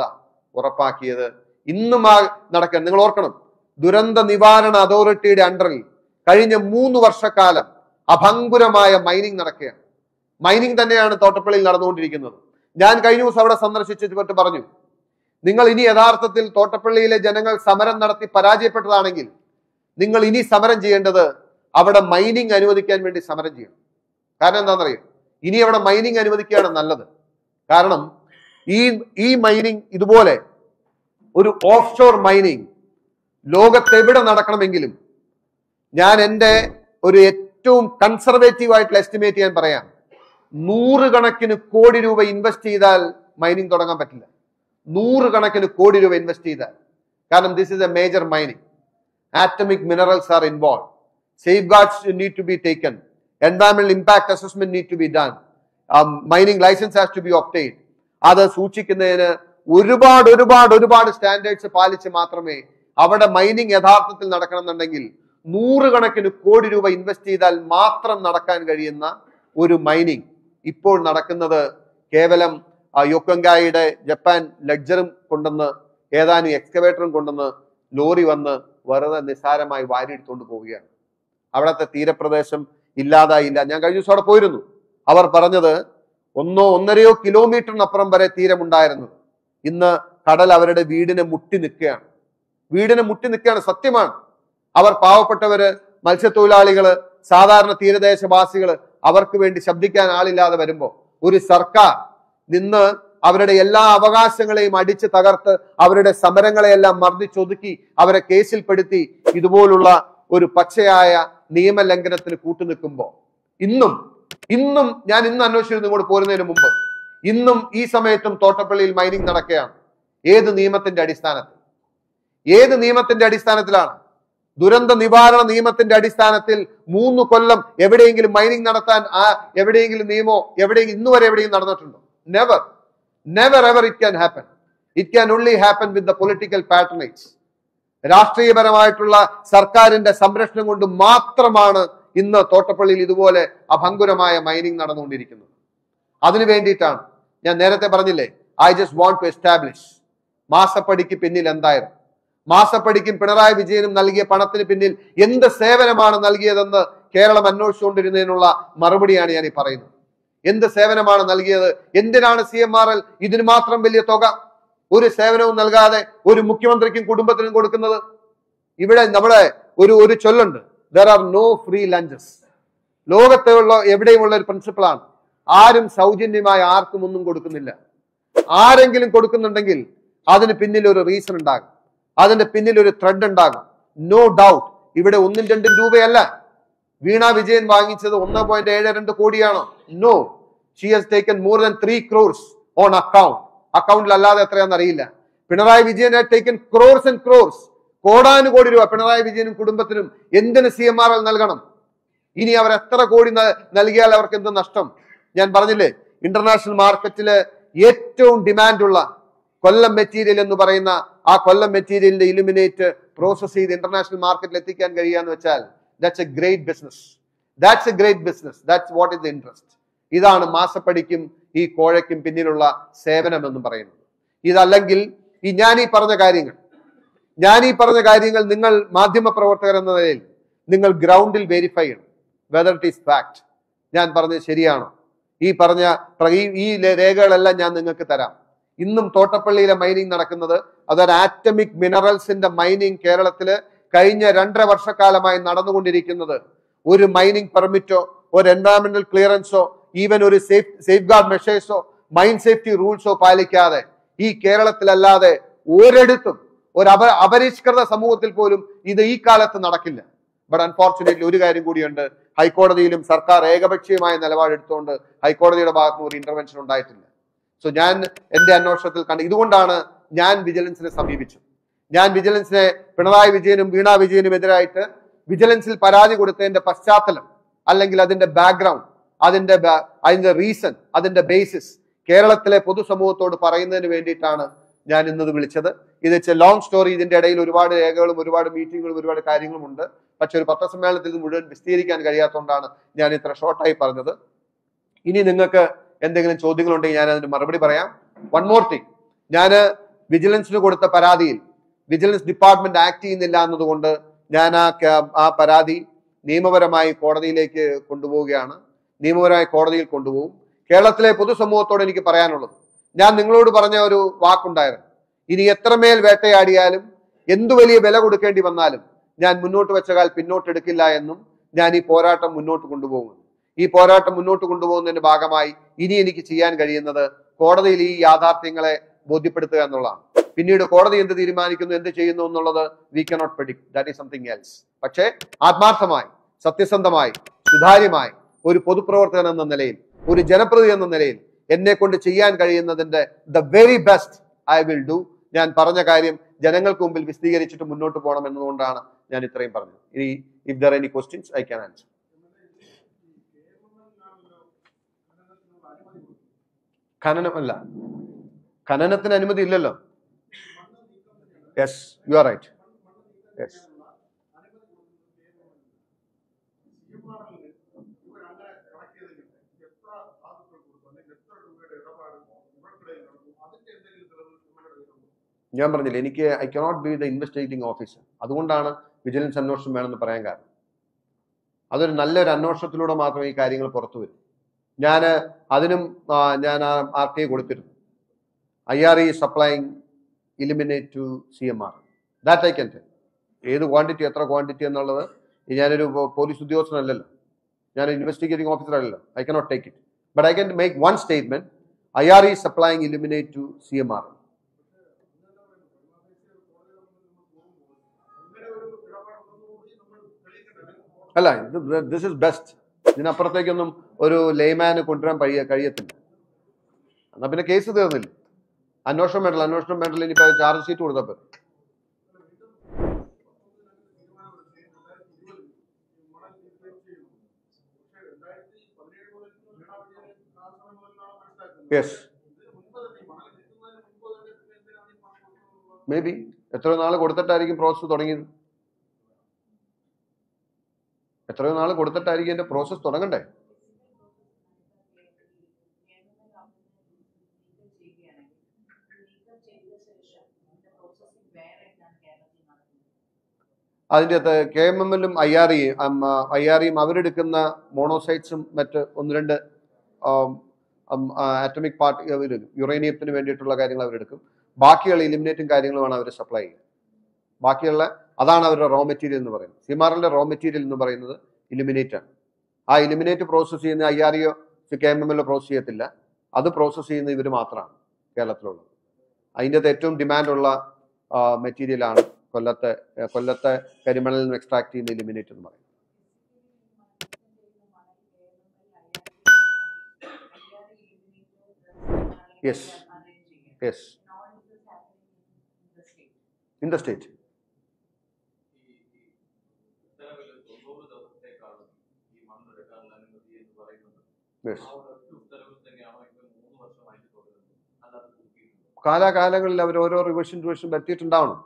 ഉറപ്പാക്കിയത് ഇന്നും ആ നടക്കാൻ നിങ്ങൾ ഓർക്കണം ദുരന്ത നിവാരണ അതോറിറ്റിയുടെ അണ്ടറിൽ കഴിഞ്ഞ മൂന്ന് വർഷക്കാലം അഭങ്കുരമായ മൈനിങ് നടക്കുകയാണ് മൈനിങ് തന്നെയാണ് തോട്ടപ്പള്ളിയിൽ നടന്നുകൊണ്ടിരിക്കുന്നത് ഞാൻ കഴിഞ്ഞ ദിവസം അവിടെ സന്ദർശിച്ചിട്ട് പറഞ്ഞു നിങ്ങൾ ഇനി യഥാർത്ഥത്തിൽ തോട്ടപ്പള്ളിയിലെ ജനങ്ങൾ സമരം നടത്തി പരാജയപ്പെട്ടതാണെങ്കിൽ നിങ്ങൾ ഇനി സമരം ചെയ്യേണ്ടത് അവിടെ മൈനിങ് അനുവദിക്കാൻ വേണ്ടി സമരം ചെയ്യണം കാരണം എന്താണെന്നറിയോ ഇനി അവിടെ മൈനിങ് അനുവദിക്കുകയാണ് നല്ലത് കാരണം ഈ ഈ മൈനിങ് ഇതുപോലെ ഒരു ഓഫ് ഷോർ മൈനിങ് ലോകത്ത് എവിടെ നടക്കണമെങ്കിലും ഞാൻ എൻ്റെ ഒരു ഏറ്റവും കൺസർവേറ്റീവ് ആയിട്ടുള്ള എസ്റ്റിമേറ്റ് ഞാൻ പറയാം നൂറുകണക്കിന് കോടി രൂപ ഇൻവെസ്റ്റ് ചെയ്താൽ മൈനിങ് തുടങ്ങാൻ പറ്റില്ല നൂറുകണക്കിന് കോടി രൂപ ഇൻവെസ്റ്റ് ചെയ്താൽ കാരണം this is a major mining atomic minerals are involve safeguards need to be taken environmental impact assessment need to be done mining licence has to be obtain അത് സൂക്ഷിക്കുന്നതിന് ഒരുപാട് ഒരുപാട് ഒരുപാട് സ്റ്റാൻഡേർഡ്സ് പാലിച്ച് മാത്രമേ അവിടെ മൈനിങ് യഥാർത്ഥത്തിൽ നടക്കണമെന്നുണ്ടെങ്കിൽ നൂറുകണക്കിന് കോടി രൂപ ഇൻവെസ്റ്റ് ചെയ്താൽ മാത്രം നടക്കാൻ കഴിയുന്ന ഒരു മൈനിങ് ഇപ്പോൾ നടക്കുന്നത് കേവലം ആ, യൊക്കങ്കായുടെ ജപ്പാൻ ലഗ്ജറും കൊണ്ടുവന്ന് ഏതാനും എക്സ്കവേറ്ററും കൊണ്ടുവന്ന് ലോറി വന്ന് വെറുതെ നിസ്സാരമായി വാരിയെടുത്തുകൊണ്ട് പോവുകയാണ് അവിടുത്തെ തീരപ്രദേശം ഇല്ലാതായില്ല ഞാൻ കഴിഞ്ഞ ദിവസം അവിടെ പോയിരുന്നു അവർ പറഞ്ഞത് ഒന്നോ ഒന്നരയോ കിലോമീറ്ററിനപ്പുറം വരെ തീരമുണ്ടായിരുന്നത് ഇന്ന് കടൽ അവരുടെ വീടിനെ മുട്ടി നിൽക്കുകയാണ് വീടിനെ മുട്ടി നിൽക്കുകയാണ് സത്യമാണ് അവർ പാവപ്പെട്ടവര് മത്സ്യത്തൊഴിലാളികള് സാധാരണ തീരദേശവാസികള് അവർക്ക് വേണ്ടി ശബ്ദിക്കാൻ ആളില്ലാതെ വരുമ്പോൾ ഒരു സർക്കാർ നിന്ന് അവരുടെ എല്ലാ അവകാശങ്ങളെയും അടിച്ചു തകർത്ത് അവരുടെ സമരങ്ങളെയെല്ലാം മർദ്ദിച്ചൊതുക്കി അവരെ കേസിൽപ്പെടുത്തി ഇതുപോലുള്ള ഒരു പച്ചയായ നിയമലംഘനത്തിന് കൂട്ടുനിൽക്കുമ്പോൾ ഇന്നും ഇന്നും ഞാൻ ഇന്ന് അന്വേഷിച്ചിരുന്നു ഇങ്ങോട്ട് പോരുന്നതിന് മുമ്പ് ഇന്നും ഈ സമയത്തും തോട്ടപ്പള്ളിയിൽ മൈനിങ് നടക്കുകയാണ് ഏത് നിയമത്തിന്റെ അടിസ്ഥാനത്തിൽ ഏത് നിയമത്തിന്റെ അടിസ്ഥാനത്തിലാണ് ദുരന്ത നിവാരണ നിയമത്തിന്റെ അടിസ്ഥാനത്തിൽ മൂന്ന് കൊല്ലം എവിടെയെങ്കിലും മൈനിങ് നടത്താൻ ആ എവിടെയെങ്കിലും നിയമോ എവിടെയെങ്കിലും ഇന്ന് വരെ എവിടെയും നടന്നിട്ടുണ്ടോ never never ever it can happen it can only happen with the political patronage രാഷ്ട്രീയപരമായിട്ടുള്ള സർക്കാരിന്റെ സംരക്ഷണം കൊണ്ട് മാത്രമാണ് ഇന്ന് തോട്ടപ്പള്ളിയിൽ ഇതുപോലെ അഭങ്കുരമായ മൈനിങ് നടന്നുകൊണ്ടിരിക്കുന്നത് അതിനു വേണ്ടിയിട്ടാണ് ഞാൻ നേരത്തെ പറഞ്ഞില്ലേ I just want to establish മാസപ്പടിക്ക് പിന്നിൽ എന്തായിരുന്നു മാസപ്പടിക്കും പിണറായി വിജയനും നൽകിയ പണത്തിന് പിന്നിൽ എന്ത് സേവനമാണ് നൽകിയതെന്ന് കേരളം അന്വേഷിച്ചുകൊണ്ടിരുന്നതിനുള്ള മറുപടിയാണ് ഞാൻ ഈ പറയുന്നത് എന്ത് സേവനമാണ് നൽകിയത് എന്തിനാണ് സി എം ആർ എൽ ഇതിന് മാത്രം വലിയ തുക ഒരു സേവനവും നൽകാതെ ഒരു മുഖ്യമന്ത്രിക്കും കുടുംബത്തിനും കൊടുക്കുന്നത് ഇവിടെ നമ്മുടെ ഒരു ഒരു ചൊല്ലുണ്ട് there are no free lunches ലോകത്തുള്ള എവിടെയുമുള്ള ഒരു പ്രിൻസിപ്പിളാണ് ആരും സൗജന്യമായി ആർക്കും ഒന്നും കൊടുക്കുന്നില്ല ആരെങ്കിലും കൊടുക്കുന്നുണ്ടെങ്കിൽ അതിന് പിന്നിൽ ഒരു റീസൺ ഉണ്ടാകും അതിന്റെ പിന്നിൽ ഒരു ത്രെഡ് ഉണ്ടാകും നോ ഡൗട്ട് ഇവിടെ ഒന്നും രണ്ടും രൂപയല്ല വീണ വിജയൻ വാങ്ങിച്ചത് ഒന്ന് പോയിന്റ് ഏഴ് രണ്ട് കോടിയാണോ no she has taken more than three crores on account അക്കൗണ്ടിൽ അല്ലാതെ എത്രയാണെന്ന് അറിയില്ല പിണറായി വിജയൻ ടേക്കൻ ക്രോർസ് ആൻഡ് ക്രോർസ് കോടാനുകോടി രൂപ പിണറായി വിജയനും കുടുംബത്തിനും എന്തിന് സി എം ആർ എൽ നൽകണം ഇനി അവർ എത്ര കോടി ന- നൽകിയാൽ അവർക്ക് എന്ത് നഷ്ടം ഞാൻ പറഞ്ഞില്ലേ ഇന്റർനാഷണൽ മാർക്കറ്റില് ഏറ്റവും ഡിമാൻഡുള്ള കൊല്ലം മെറ്റീരിയൽ എന്ന് പറയുന്ന ആ കൊല്ലം മെറ്റീരിയലിന്റെ ഇലുമിനേറ്റ് പ്രോസസ് ചെയ്ത് ഇന്റർനാഷണൽ മാർക്കറ്റിൽ എത്തിക്കാൻ കഴിയാന്ന് വെച്ചാൽ that's a great business that's a great business that's what is the interest ഇതാണ് മാസപ്പടിക്കും ഈ കോഴയ്ക്കും പിന്നിലുള്ള സേവനം എന്ന് പറയുന്നത് ഇതല്ലെങ്കിൽ ഈ ഞാൻ ഈ പറഞ്ഞ കാര്യങ്ങൾ ഞാൻ ഈ പറഞ്ഞ കാര്യങ്ങൾ നിങ്ങൾ മാധ്യമ പ്രവർത്തകർ എന്ന നിലയിൽ നിങ്ങൾ ഗ്രൗണ്ടിൽ വെരിഫൈ ചെയ്യണം വെദർ ഇറ്റ് ഈസ് ഫാക്ട് ഞാൻ പറഞ്ഞത് ശരിയാണോ ഈ പറഞ്ഞ പ്ര- ഈ ഈ ലെ- രേഖകളെല്ലാം ഞാൻ നിങ്ങൾക്ക് തരാം ഇന്നും തോട്ടപ്പള്ളിയിലെ മൈനിങ് നടക്കുന്നത് അതൊരു ആറ്റമിക് മിനറൽസിന്റെ മൈനിങ് കേരളത്തില് കഴിഞ്ഞ രണ്ടര വർഷക്കാലമായി നടന്നുകൊണ്ടിരിക്കുന്നത് ഒരു മൈനിങ് പെർമിറ്റോ ഒരു എൻവയറമെന്റൽ ക്ലിയറൻസോ ഈവൻ ഒരു സേഫ് സേഫ് ഗാർഡ് മെഷേഴ്സോ മൈൻ സേഫ്റ്റി റൂൾസോ പാലിക്കാതെ ഈ കേരളത്തിലല്ലാതെ ഒരിടത്തും ഒരു അപ അപരിഷ്കൃത സമൂഹത്തിൽ പോലും ഇത് ഈ കാലത്ത് നടക്കില്ല ബട്ട് അൺഫോർച്ചുനേറ്റ്ലി ഒരു കാര്യം കൂടിയുണ്ട് ഹൈക്കോടതിയിലും സർക്കാർ ഏകപക്ഷീയമായ നിലപാടെടുത്തുകൊണ്ട് ഹൈക്കോടതിയുടെ ഭാഗത്ത് നിന്ന് ഒരു ഇന്റർവെൻഷൻ ഉണ്ടായിട്ടില്ല സോ ഞാൻ എന്റെ അന്വേഷണത്തിൽ കണ്ട് ഇതുകൊണ്ടാണ് ഞാൻ വിജിലൻസിനെ സമീപിച്ചത് ഞാൻ വിജിലൻസിനെ പിണറായി വിജയനും വീണ വിജയനും എതിരായിട്ട് വിജിലൻസിൽ പരാതി കൊടുത്തതിന്റെ പശ്ചാത്തലം അല്ലെങ്കിൽ അതിന്റെ ബാക്ക്ഗ്രൗണ്ട് അതിന്റെ ബാ- അതിന്റെ റീസൺ അതിന്റെ ബേസിസ് കേരളത്തിലെ പൊതുസമൂഹത്തോട് പറയുന്നതിന് വേണ്ടിയിട്ടാണ് ഞാൻ ഇന്നത് വിളിച്ചത് ഇത് ഇറ്റ്സ് എ ലോങ് സ്റ്റോറി ഇതിന്റെ ഇടയിൽ ഒരുപാട് രേഖകളും ഒരുപാട് മീറ്റിങ്ങുകളും ഒരുപാട് കാര്യങ്ങളും ഉണ്ട് പക്ഷെ ഒരു പത്രസമ്മേളനത്തിൽ ഇത് മുഴുവൻ വിസ്തീരിക്കാൻ കഴിയാത്തതുകൊണ്ടാണ് ഞാൻ ഇത്ര ഷോർട്ടായി പറഞ്ഞത് ഇനി നിങ്ങൾക്ക് എന്തെങ്കിലും ചോദ്യങ്ങളുണ്ടെങ്കിൽ ഞാൻ അതിന് മറുപടി പറയാം വൺ മോർ തിങ് ഞാൻ വിജിലൻസിന് കൊടുത്ത പരാതിയിൽ വിജിലൻസ് ഡിപ്പാർട്ട്മെന്റ് ആക്ട് ചെയ്യുന്നില്ല എന്നതുകൊണ്ട് ഞാൻ ആ ക- ആ പരാതി നിയമപരമായി കോടതിയിലേക്ക് കൊണ്ടുപോവുകയാണ് നിയമപരമായി കോടതിയിൽ കൊണ്ടുപോകും കേരളത്തിലെ പൊതുസമൂഹത്തോട് എനിക്ക് പറയാനുള്ളത് ഞാൻ നിങ്ങളോട് പറഞ്ഞ ഒരു വാക്കുണ്ടായിരുന്നു ഇനി എത്രമേൽ വേട്ടയാടിയാലും എന്തു വലിയ വില കൊടുക്കേണ്ടി വന്നാലും ഞാൻ മുന്നോട്ട് വെച്ച കാൽ പിന്നോട്ടെടുക്കില്ല എന്നും ഞാൻ ഈ പോരാട്ടം മുന്നോട്ട് കൊണ്ടുപോകും ഈ പോരാട്ടം മുന്നോട്ട് കൊണ്ടുപോകുന്നതിന്റെ ഭാഗമായി ഇനി എനിക്ക് ചെയ്യാൻ കഴിയുന്നത് കോടതിയിൽ ഈ യാഥാർത്ഥ്യങ്ങളെ ബോധ്യപ്പെടുത്തുക എന്നുള്ളതാണ് പിന്നീട് കോടതി എന്ത് തീരുമാനിക്കുന്നു എന്ത് ചെയ്യുന്നു എന്നുള്ളത് we cannot predict that is something else പക്ഷേ ആത്മാർത്ഥമായി സത്യസന്ധമായി സുതാര്യമായി ഒരു പൊതുപ്രവർത്തകൻ എന്ന നിലയിൽ ഒരു ജനപ്രതി എന്ന നിലയിൽ എന്നെ കൊണ്ട് ചെയ്യാൻ കഴിയുന്നതിന്റെ the very best I will do ഞാൻ പറഞ്ഞ കാര്യം ജനങ്ങൾക്ക് മുമ്പിൽ വിശദീകരിച്ചിട്ട് മുന്നോട്ട് പോകണം എന്നതുകൊണ്ടാണ് ഞാൻ ഇത്രയും പറഞ്ഞത് ഇനി if there any questions I can answer ഖനനമല്ല ഖനനത്തിന് അനുമതി ഇല്ലല്ലോ yes you are right yes ഞാൻ പറഞ്ഞില്ല എനിക്ക് I cannot be the investigating officer അതുകൊണ്ടാണ് വിജിലൻസ് അന്വേഷണം വേണമെന്ന് പറയാൻ കാരണം അതൊരു നല്ലൊരു അന്വേഷണത്തിലൂടെ മാത്രമേ ഈ കാര്യങ്ങൾ പുറത്തു വരും ഞാൻ അതിനും ആ, ഞാൻ ആർ ടി ഐ കൊടുത്തിരുന്നു I R E supplying ilmenite to C M R that I can tell ഏത് ക്വാണ്ടിറ്റി എത്ര ക്വാണ്ടിറ്റി എന്നുള്ളത് ഞാനൊരു പോ- പോലീസ് ഉദ്യോഗസ്ഥനല്ലല്ലോ ഞാൻ ഇൻവെസ്റ്റിഗേറ്റിംഗ് ഓഫീസർ അല്ലല്ലോ I cannot take it but I can make one statement I R E supplying ilmenite to C M R അല്ല ഇത് ദിസ് ഇസ് ബെസ്റ്റ് ഇതിനപ്പുറത്തേക്കൊന്നും ഒരു ലേമാന് കൊണ്ടുവരാൻ കഴിയ കഴിയത്തില്ല എന്നാ പിന്നെ കേസ് തീർന്നില്ല അന്വേഷണം വേണ്ടല്ലോ അന്വേഷണം വേണ്ടല്ലോ ഇനിയിപ്പോ ചാർജ് ഷീറ്റ് കൊടുത്തപ്പോ യെസ് മേ ബി എത്രയോ നാൾ കൊടുത്തിട്ടായിരിക്കും പ്രോസസ്സ് തുടങ്ങിയത് എത്രയോ നാൾ കൊടുത്തിട്ടായിരിക്കും എന്റെ പ്രോസസ്സ് തുടങ്ങണ്ടേ അതിൻ്റെ അകത്ത് കെ എം എമ്മിലും I R E I R ഇയും അവരെടുക്കുന്ന മോണോസൈറ്റ്സും മറ്റ് ഒന്ന് രണ്ട് ആറ്റമിക് പാർട്ടി അവർ യുറേനിയത്തിന് വേണ്ടിയിട്ടുള്ള കാര്യങ്ങൾ അവരെടുക്കും ബാക്കിയുള്ള ഇലിമിനേറ്റും കാര്യങ്ങളുമാണ് അവർ സപ്ലൈ ചെയ്യുക ബാക്കിയുള്ള അതാണ് അവരുടെ റോ മെറ്റീരിയൽ എന്ന് പറയുന്നത് സിമാറിന്റെ റോ മെറ്റീരിയൽ എന്ന് പറയുന്നത് ഇലിമിനേറ്റ് ആണ് ആ ഇലിമിനേറ്റ് പ്രോസസ്സ് ചെയ്യുന്ന ഐ ആർ ഇയോ കെ എം എം എല്ലോ പ്രോസസ് ചെയ്യത്തില്ല അത് പ്രോസസ്സ് ചെയ്യുന്ന ഇവർ മാത്രമാണ് കേരളത്തിലുള്ളത് അതിൻ്റെ അകത്ത് ഏറ്റവും ഡിമാൻഡുള്ള മെറ്റീരിയലാണ് കൊല്ലത്തെ ഏഹ് കൊല്ലത്തെ കരിമണലിൽ നിന്ന് എക്സ്ട്രാക്ട് ചെയ്യുന്ന ഇലിമിനേറ്റ് എന്ന് പറയും Yes. Yes in the state ഉത്തരവിൽ തൊണ്ണൂറ് ദിവസത്തേക്കാണ് ഈ മണ്ണെടുക്കാൻ അനുമതി എന്ന് പറയുന്നത് യെസ് ആ ഒരൊറ്റ ഉത്തരവിൽ തന്നെയാണോ ഇത് മൂന്ന് വർഷമായിട്ട് തുടരുന്നത് അല്ലാതെ കൂട്ടിയിട്ടുണ്ടോ കാലാകാലങ്ങളിൽ അവർ ഓരോ റിവിഷൻ റിവിഷൻ വരുത്തിയിട്ടുണ്ടാവണം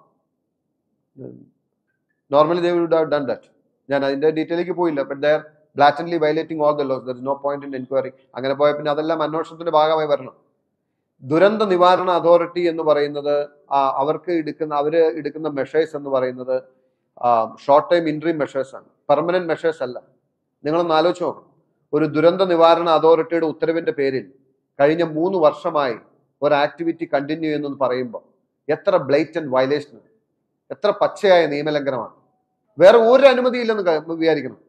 normally they would have done that ഞാൻ അതിന്റെ ഡീറ്റെയിലേക്ക് പോയില്ല but there blatantly violating all the laws there is no point in enquiry അങ്ങനെ പോയ പിന്നെ അതെല്ലാം അന്വേഷണത്തിന്റെ ഭാഗമായി വരണം ദുരന്ത നിവാരണ അതോറിറ്റി എന്ന് പറയുന്നത് ആ, അവർക്ക് എടുക്കുന്ന അവര് എടുക്കുന്ന മെഷേഴ്സ് എന്ന് പറയുന്നത് ഷോർട്ട് ടൈം ഇൻട്രീം മെഷേഴ്സ് ആണ് പെർമനന്റ് മെഷേഴ്സ് അല്ല നിങ്ങളൊന്ന് ആലോചിച്ച് നോക്കണം ഒരു ദുരന്ത നിവാരണ അതോറിറ്റിയുടെ ഉത്തരവിന്റെ പേരിൽ കഴിഞ്ഞ മൂന്ന് വർഷമായി ഒരു ആക്ടിവിറ്റി കണ്ടിന്യൂ എന്ന് പറയുമ്പോൾ എത്ര ബ്ലൈറ്റൻ വയലേഷൻ എത്ര പച്ചയായ നിയമലംഘനമാണ് വേറെ ഒരു അനുമതിയില്ലെന്ന് ക- വിചാരിക്കണം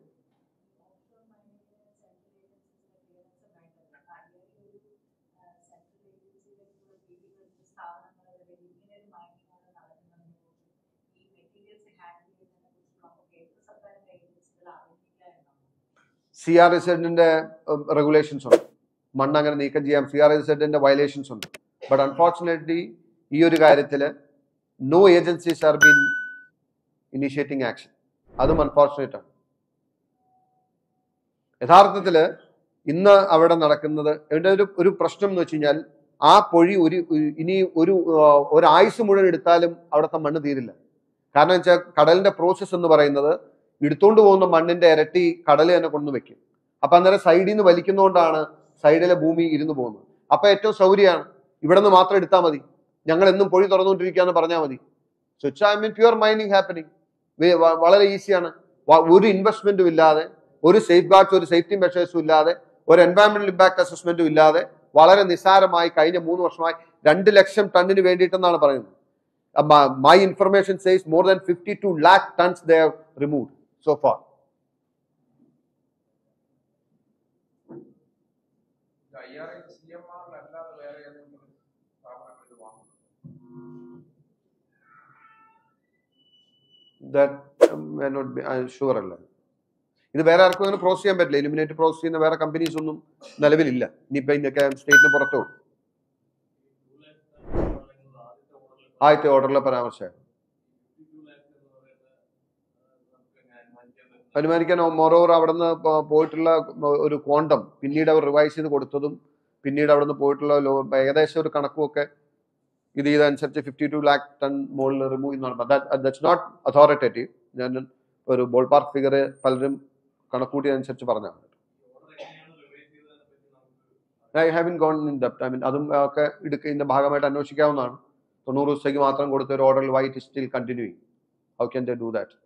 സി ആർ എസ് എഡിന്റെ റെഗുലേഷൻസ് ഉണ്ട് മണ്ണ് അങ്ങനെ നീക്കം ചെയ്യാം സി ആർ എസ് എഡിന്റെ വയലേഷൻസ് ഉണ്ട് ബട്ട് അൺഫോർച്ചുനേറ്റ്ലി ഈ ഒരു കാര്യത്തിൽ no agencies are been initiating action അതും അൺഫോർച്ചുനേറ്റ് ആണ് യഥാർത്ഥത്തിൽ ഇന്ന് അവിടെ നടക്കുന്നത് ഇതിന്റെ ഒരു ഒരു പ്രശ്നം എന്ന് വെച്ച് കഴിഞ്ഞാൽ ആ പൊഴി ഒരു ഒരു- ഇനി ഒരു ആ, ഒരു ആയുസ് മുഴുവൻ എടുത്താലും അവിടുത്തെ മണ്ണ് തീരില്ല കാരണം വെച്ചാൽ കടലിന്റെ പ്രോസസ്സ് എന്ന് പറയുന്നത് എടുത്തുകൊണ്ട് പോകുന്ന മണ്ണിന്റെ ഇരട്ടി കടൽ തന്നെ കൊണ്ടു വെക്കും അപ്പൊ അന്നേരം സൈഡിൽ നിന്ന് വലിക്കുന്നതുകൊണ്ടാണ് സൈഡിലെ ഭൂമി ഇരുന്ന് പോകുന്നത് അപ്പൊ ഏറ്റവും സൗകര്യമാണ് ഇവിടെ നിന്ന് മാത്രം എടുത്താൽ മതി ഞങ്ങൾ എന്നും പൊഴി തുറന്നുകൊണ്ടിരിക്കുക എന്ന് പറഞ്ഞാൽ മതി switch I mean pure mining happening വളരെ ഈസിയാണ് വ- ഒരു ഇൻവെസ്റ്റ്മെന്റും ഇല്ലാതെ ഒരു സേഫ് ഗാർഡ്സ് ഒരു സേഫ്റ്റി മെഷേഴ്സും ഇല്ലാതെ ഒരു എൻവയറമെന്റൽ ഇമ്പാക്ട് അസസ്മെന്റും ഇല്ലാതെ വളരെ നിസ്സാരമായി കഴിഞ്ഞ മൂന്ന് വർഷമായി രണ്ട് ലക്ഷം ടണ്ണിന് വേണ്ടിയിട്ടെന്നാണ് പറയുന്നത് my information says more than fifty two lakh tons they remove so far അയ്യായിരം സി എം ആറിലല്ലാതെ വേറെ ഏതെങ്കിലും സ്ഥാപനങ്ങൾ ഇത് വാങ്ങുന്നു ദാറ്റ് ഷുവർ അല്ല ഇത് വേറെ ആർക്കും അങ്ങനെ പ്രോസസ് ചെയ്യാൻ പറ്റില്ല ഇലുമിനേറ്റ് പ്രോസസ് ചെയ്യുന്ന വേറെ കമ്പനീസ് ഒന്നും നിലവിലില്ല ഇനിയിപ്പോ ഇതിനൊക്കെ സ്റ്റേറ്റിന് പുറത്തു ആദ്യത്തെ ഓർഡറിലെ പരാമർശം അനുമാനിക്കാൻ മോറോവർ അവിടെ നിന്ന് പോയിട്ടുള്ള ഒരു ക്വാണ്ടം പിന്നീട് അവർ റിവൈസ് ചെയ്ത് കൊടുത്തതും പിന്നീട് അവിടെ നിന്ന് പോയിട്ടുള്ള ലോ- ഏകദേശം ഒരു കണക്കും ഒക്കെ ഇത് ചെയ്തനുസരിച്ച് ഫിഫ്റ്റി ടു ലാക്ക് ടൺ മുകളിൽ റിമൂവ് ചെയ്യുന്നതാണ് ദറ്റ്സ് നോട്ട് അതോറിറ്റേറ്റീവ് ഞാൻ ഒരു ബോൾ പാർക്ക് ഫിഗർ പലരും കണക്കൂട്ടിയതനുസരിച്ച് പറഞ്ഞാണ് I having gone in depth I mean അതും ഒക്കെ എടുക്കുന്നതിന്റെ ഭാഗമായിട്ട് അന്വേഷിക്കാവുന്നതാണ് തൊണ്ണൂറ് ദിവസത്തേക്ക് മാത്രം കൊടുത്ത ഒരു ഓർഡറിൽ white still continuing how can they do that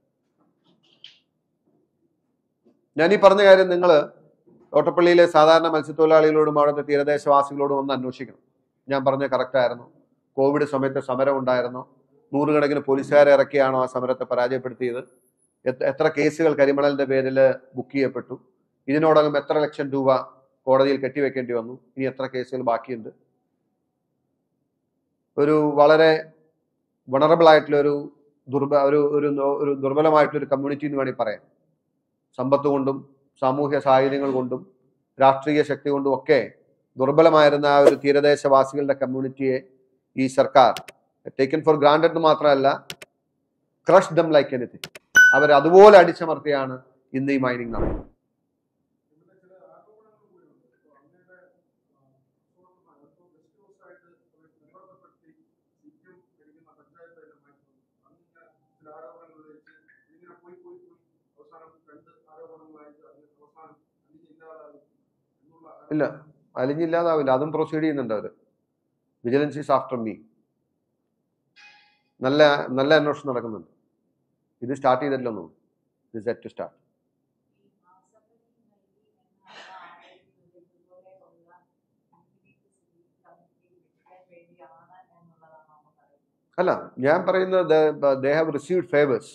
ഞാൻ ഈ പറഞ്ഞ കാര്യം നിങ്ങൾ തോട്ടപ്പള്ളിയിലെ സാധാരണ മത്സ്യത്തൊഴിലാളികളോടും അവിടുത്തെ തീരദേശവാസികളോടും ഒന്ന് അന്വേഷിക്കണം ഞാൻ പറഞ്ഞ കറക്റ്റ് ആയിരുന്നു കോവിഡ് സമയത്ത് സമരം ഉണ്ടായിരുന്നു നൂറുകണക്കിന് പോലീസുകാരെ ഇറക്കിയാണോ ആ സമരത്തെ പരാജയപ്പെടുത്തിയത് എത്ര- എത്ര കേസുകൾ കരിമണലിന്റെ പേരിൽ ബുക്ക് ചെയ്യപ്പെട്ടു ഇതിനോടകം എത്ര ലക്ഷം രൂപ കോടതിയിൽ കെട്ടിവെക്കേണ്ടി വന്നു ഇനി എത്ര കേസുകൾ ബാക്കിയുണ്ട് ഒരു വളരെ വണറബിൾ ആയിട്ടുള്ള ഒരു ദുർബ ഒരു ഒരു നോ- ഒരു ദുർബലമായിട്ടുള്ള ഒരു കമ്മ്യൂണിറ്റി എന്ന് വേണമെങ്കിൽ പറയാം സമ്പത്ത് കൊണ്ടും സാമൂഹ്യ സാഹചര്യങ്ങൾ കൊണ്ടും രാഷ്ട്രീയ ശക്തി കൊണ്ടും ഒക്കെ ദുർബലമായിരുന്ന ആ ഒരു തീരദേശവാസികളുടെ കമ്മ്യൂണിറ്റിയെ ഈ സർക്കാർ ടേക്കൻ ഫോർ ഗ്രാൻഡഡ് എന്ന് മാത്രമല്ല ക്രഷ് ദം ലൈക്ക് എനിത്തിങ് അവർ അതുപോലെ അടിച്ചമർത്തിയാണ് ഇന്ന് ഈ മൈനിങ് നടക്കുന്നത് ഇവിടെ ചില ആരോപണങ്ങൾ കൂടിയുണ്ട് ഇപ്പൊ അങ്ങയുടെ ഗസ്റ്റ് ഹൗസായിട്ട് നിർബന്ധപ്പെടുത്തി സിപിഎം ഭരിക്കുന്ന പഞ്ചായത്ത് തന്നെ മാറ്റുന്നു അങ്ങനെ ചില ആരോപണങ്ങൾ വെച്ച് ഇങ്ങനെ പോയി പോയി പോയി അവസാനം രണ്ട് ആരോപണങ്ങളായിട്ട് അതിന് അവസാനം അതിന് ഇല്ലാതാകും എന്നുള്ള ഇല്ല. അലിഞ്ഞില്ലാതാവില്ല അതും പ്രൊസീഡ് ചെയ്യുന്നുണ്ട് അവർ വിജിലൻസ് ഈസ് ആഫ്റ്റർ മീ നല്ല നല്ല അന്വേഷണം നടക്കുന്നുണ്ട് ഇത് സ്റ്റാർട്ട് ചെയ്തിട്ടില്ലെന്നും ഇത് സെറ്റ് ടു സ്റ്റാർട്ട് അല്ല ഞാൻ പറയുന്നത് ദേ ഹാവ് റിസീവ്ഡ് ഫേവേഴ്സ്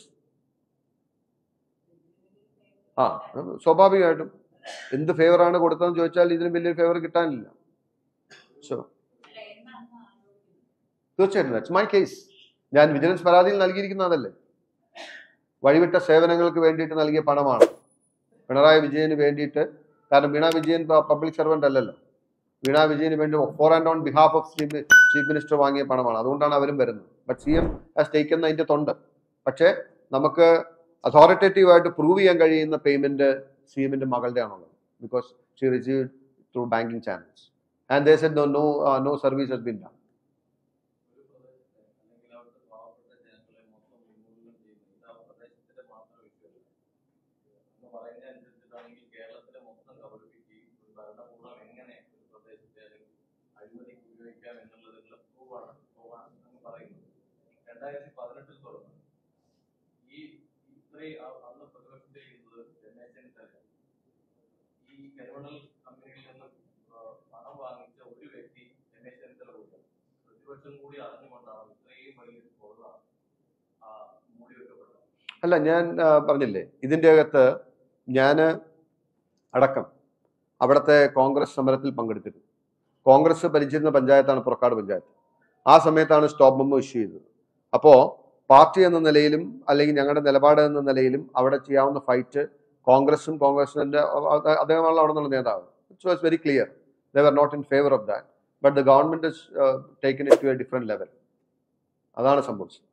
ആ സ്വാഭാവികമായിട്ടും എന്ത് ഫേവറാണ് കൊടുത്തതെന്ന് ചോദിച്ചാൽ ഇതിന് വലിയൊരു ഫേവർ കിട്ടാനില്ല സോ തീർച്ചയായിട്ടും ദാറ്റ്സ് മൈ കേസ് ഞാൻ വിജിലൻസ് പരാതിയിൽ നൽകിയിരിക്കുന്ന അതല്ലേ വഴിവിട്ട സേവനങ്ങൾക്ക് വേണ്ടിയിട്ട് നൽകിയ പണമാണ് പിണറായി വിജയന് വേണ്ടിയിട്ട് കാരണം വീണ വിജയൻ പബ്ലിക് സർവന്റ് അല്ലല്ലോ വീണ വിജയന് വേണ്ടി for and on behalf of chief chief minister വാങ്ങിയ പണമാണ് അതുകൊണ്ടാണ് അവരും വരുന്നത് ബട്ട് സി എം ഹാസ് ടേക്കുന്ന അതിന്റെ തൊണ്ട് പക്ഷേ നമുക്ക് അതോറിറ്റേറ്റീവ് ആയിട്ട് പ്രൂവ് ചെയ്യാൻ കഴിയുന്ന പേയ്മെന്റ് സി എമ്മിന്റെ മകളുടെ ആണുള്ളത് because she receive through banking channels and they said no no no service has been done ഒരു പ്രദേശത്തെ അല്ലെങ്കിൽ അവിടുത്തെ പാവപ്പെട്ട ജനങ്ങളെ മൊത്തം ഉന്മൂലനം ചെയ്യുന്നു ഇത് ആ പ്രദേശത്തിന്റെ മാത്രം വിഷയമല്ല എന്ന് പറയുന്ന അനുസരിച്ചിട്ടാണെങ്കിൽ കേരളത്തിലെ മൊത്തം കബളിപ്പിക്കുകയും ഒരു ഭരണകൂടം എങ്ങനെ ഒരു പ്രദേശത്തെ അല്ലെങ്കിൽ അഴിമതിക്ക് ഉപയോഗിക്കാം എന്നുള്ളതിനുള്ള പ്രൂവാണ് പ്രൂവാണ് എന്ന് പറയുന്നത് രണ്ടായിരത്തി പതിനെട്ടിൽ തുടർന്ന് ഈ ഇത്രയും അ- അന്ന് പ്രതിപക്ഷത്തെ ചെയ്യുന്നത് രമേശ് ചെന്നിത്തല ഈ കരിമണൽ കമ്പനിയിൽ നിന്ന് ആ, പണം വാങ്ങിച്ച ഒരു വ്യക്തി രമേശ് ചെന്നിത്തല കൂടിയാണ് പ്രതിപക്ഷം കൂടി അറിഞ്ഞുകൊണ്ടാണ് ഇത്രയും വലിയൊരു കൊള്ള ആ, മൂടിവെക്കപ്പെട്ടത് അല്ല ഞാൻ ആ, പറഞ്ഞില്ലേ ഇതിൻ്റെ അകത്ത് ഞാൻ അടക്കം അവിടുത്തെ കോൺഗ്രസ് സമരത്തിൽ പങ്കെടുത്തിരുന്നു കോൺഗ്രസ് ഭരിച്ചിരുന്ന പഞ്ചായത്താണ് പുറക്കാട് പഞ്ചായത്ത് ആ സമയത്താണ് സ്റ്റോപ്പ് മെമ്മോ ഇഷ്യൂ ചെയ്തത് അപ്പോൾ പാർട്ടി എന്ന നിലയിലും അല്ലെങ്കിൽ ഞങ്ങളുടെ നിലപാട് എന്ന നിലയിലും അവിടെ ചെയ്യാവുന്ന ഫൈറ്റ് കോൺഗ്രസും കോൺഗ്രസിന്റെ അദ്ദേഹമാണ് അവിടെ നിന്നുള്ള നേതാവ് it's was very clear they were not in favour of that but the government taken it to a different level അതാണ് സംഭവിച്ചത്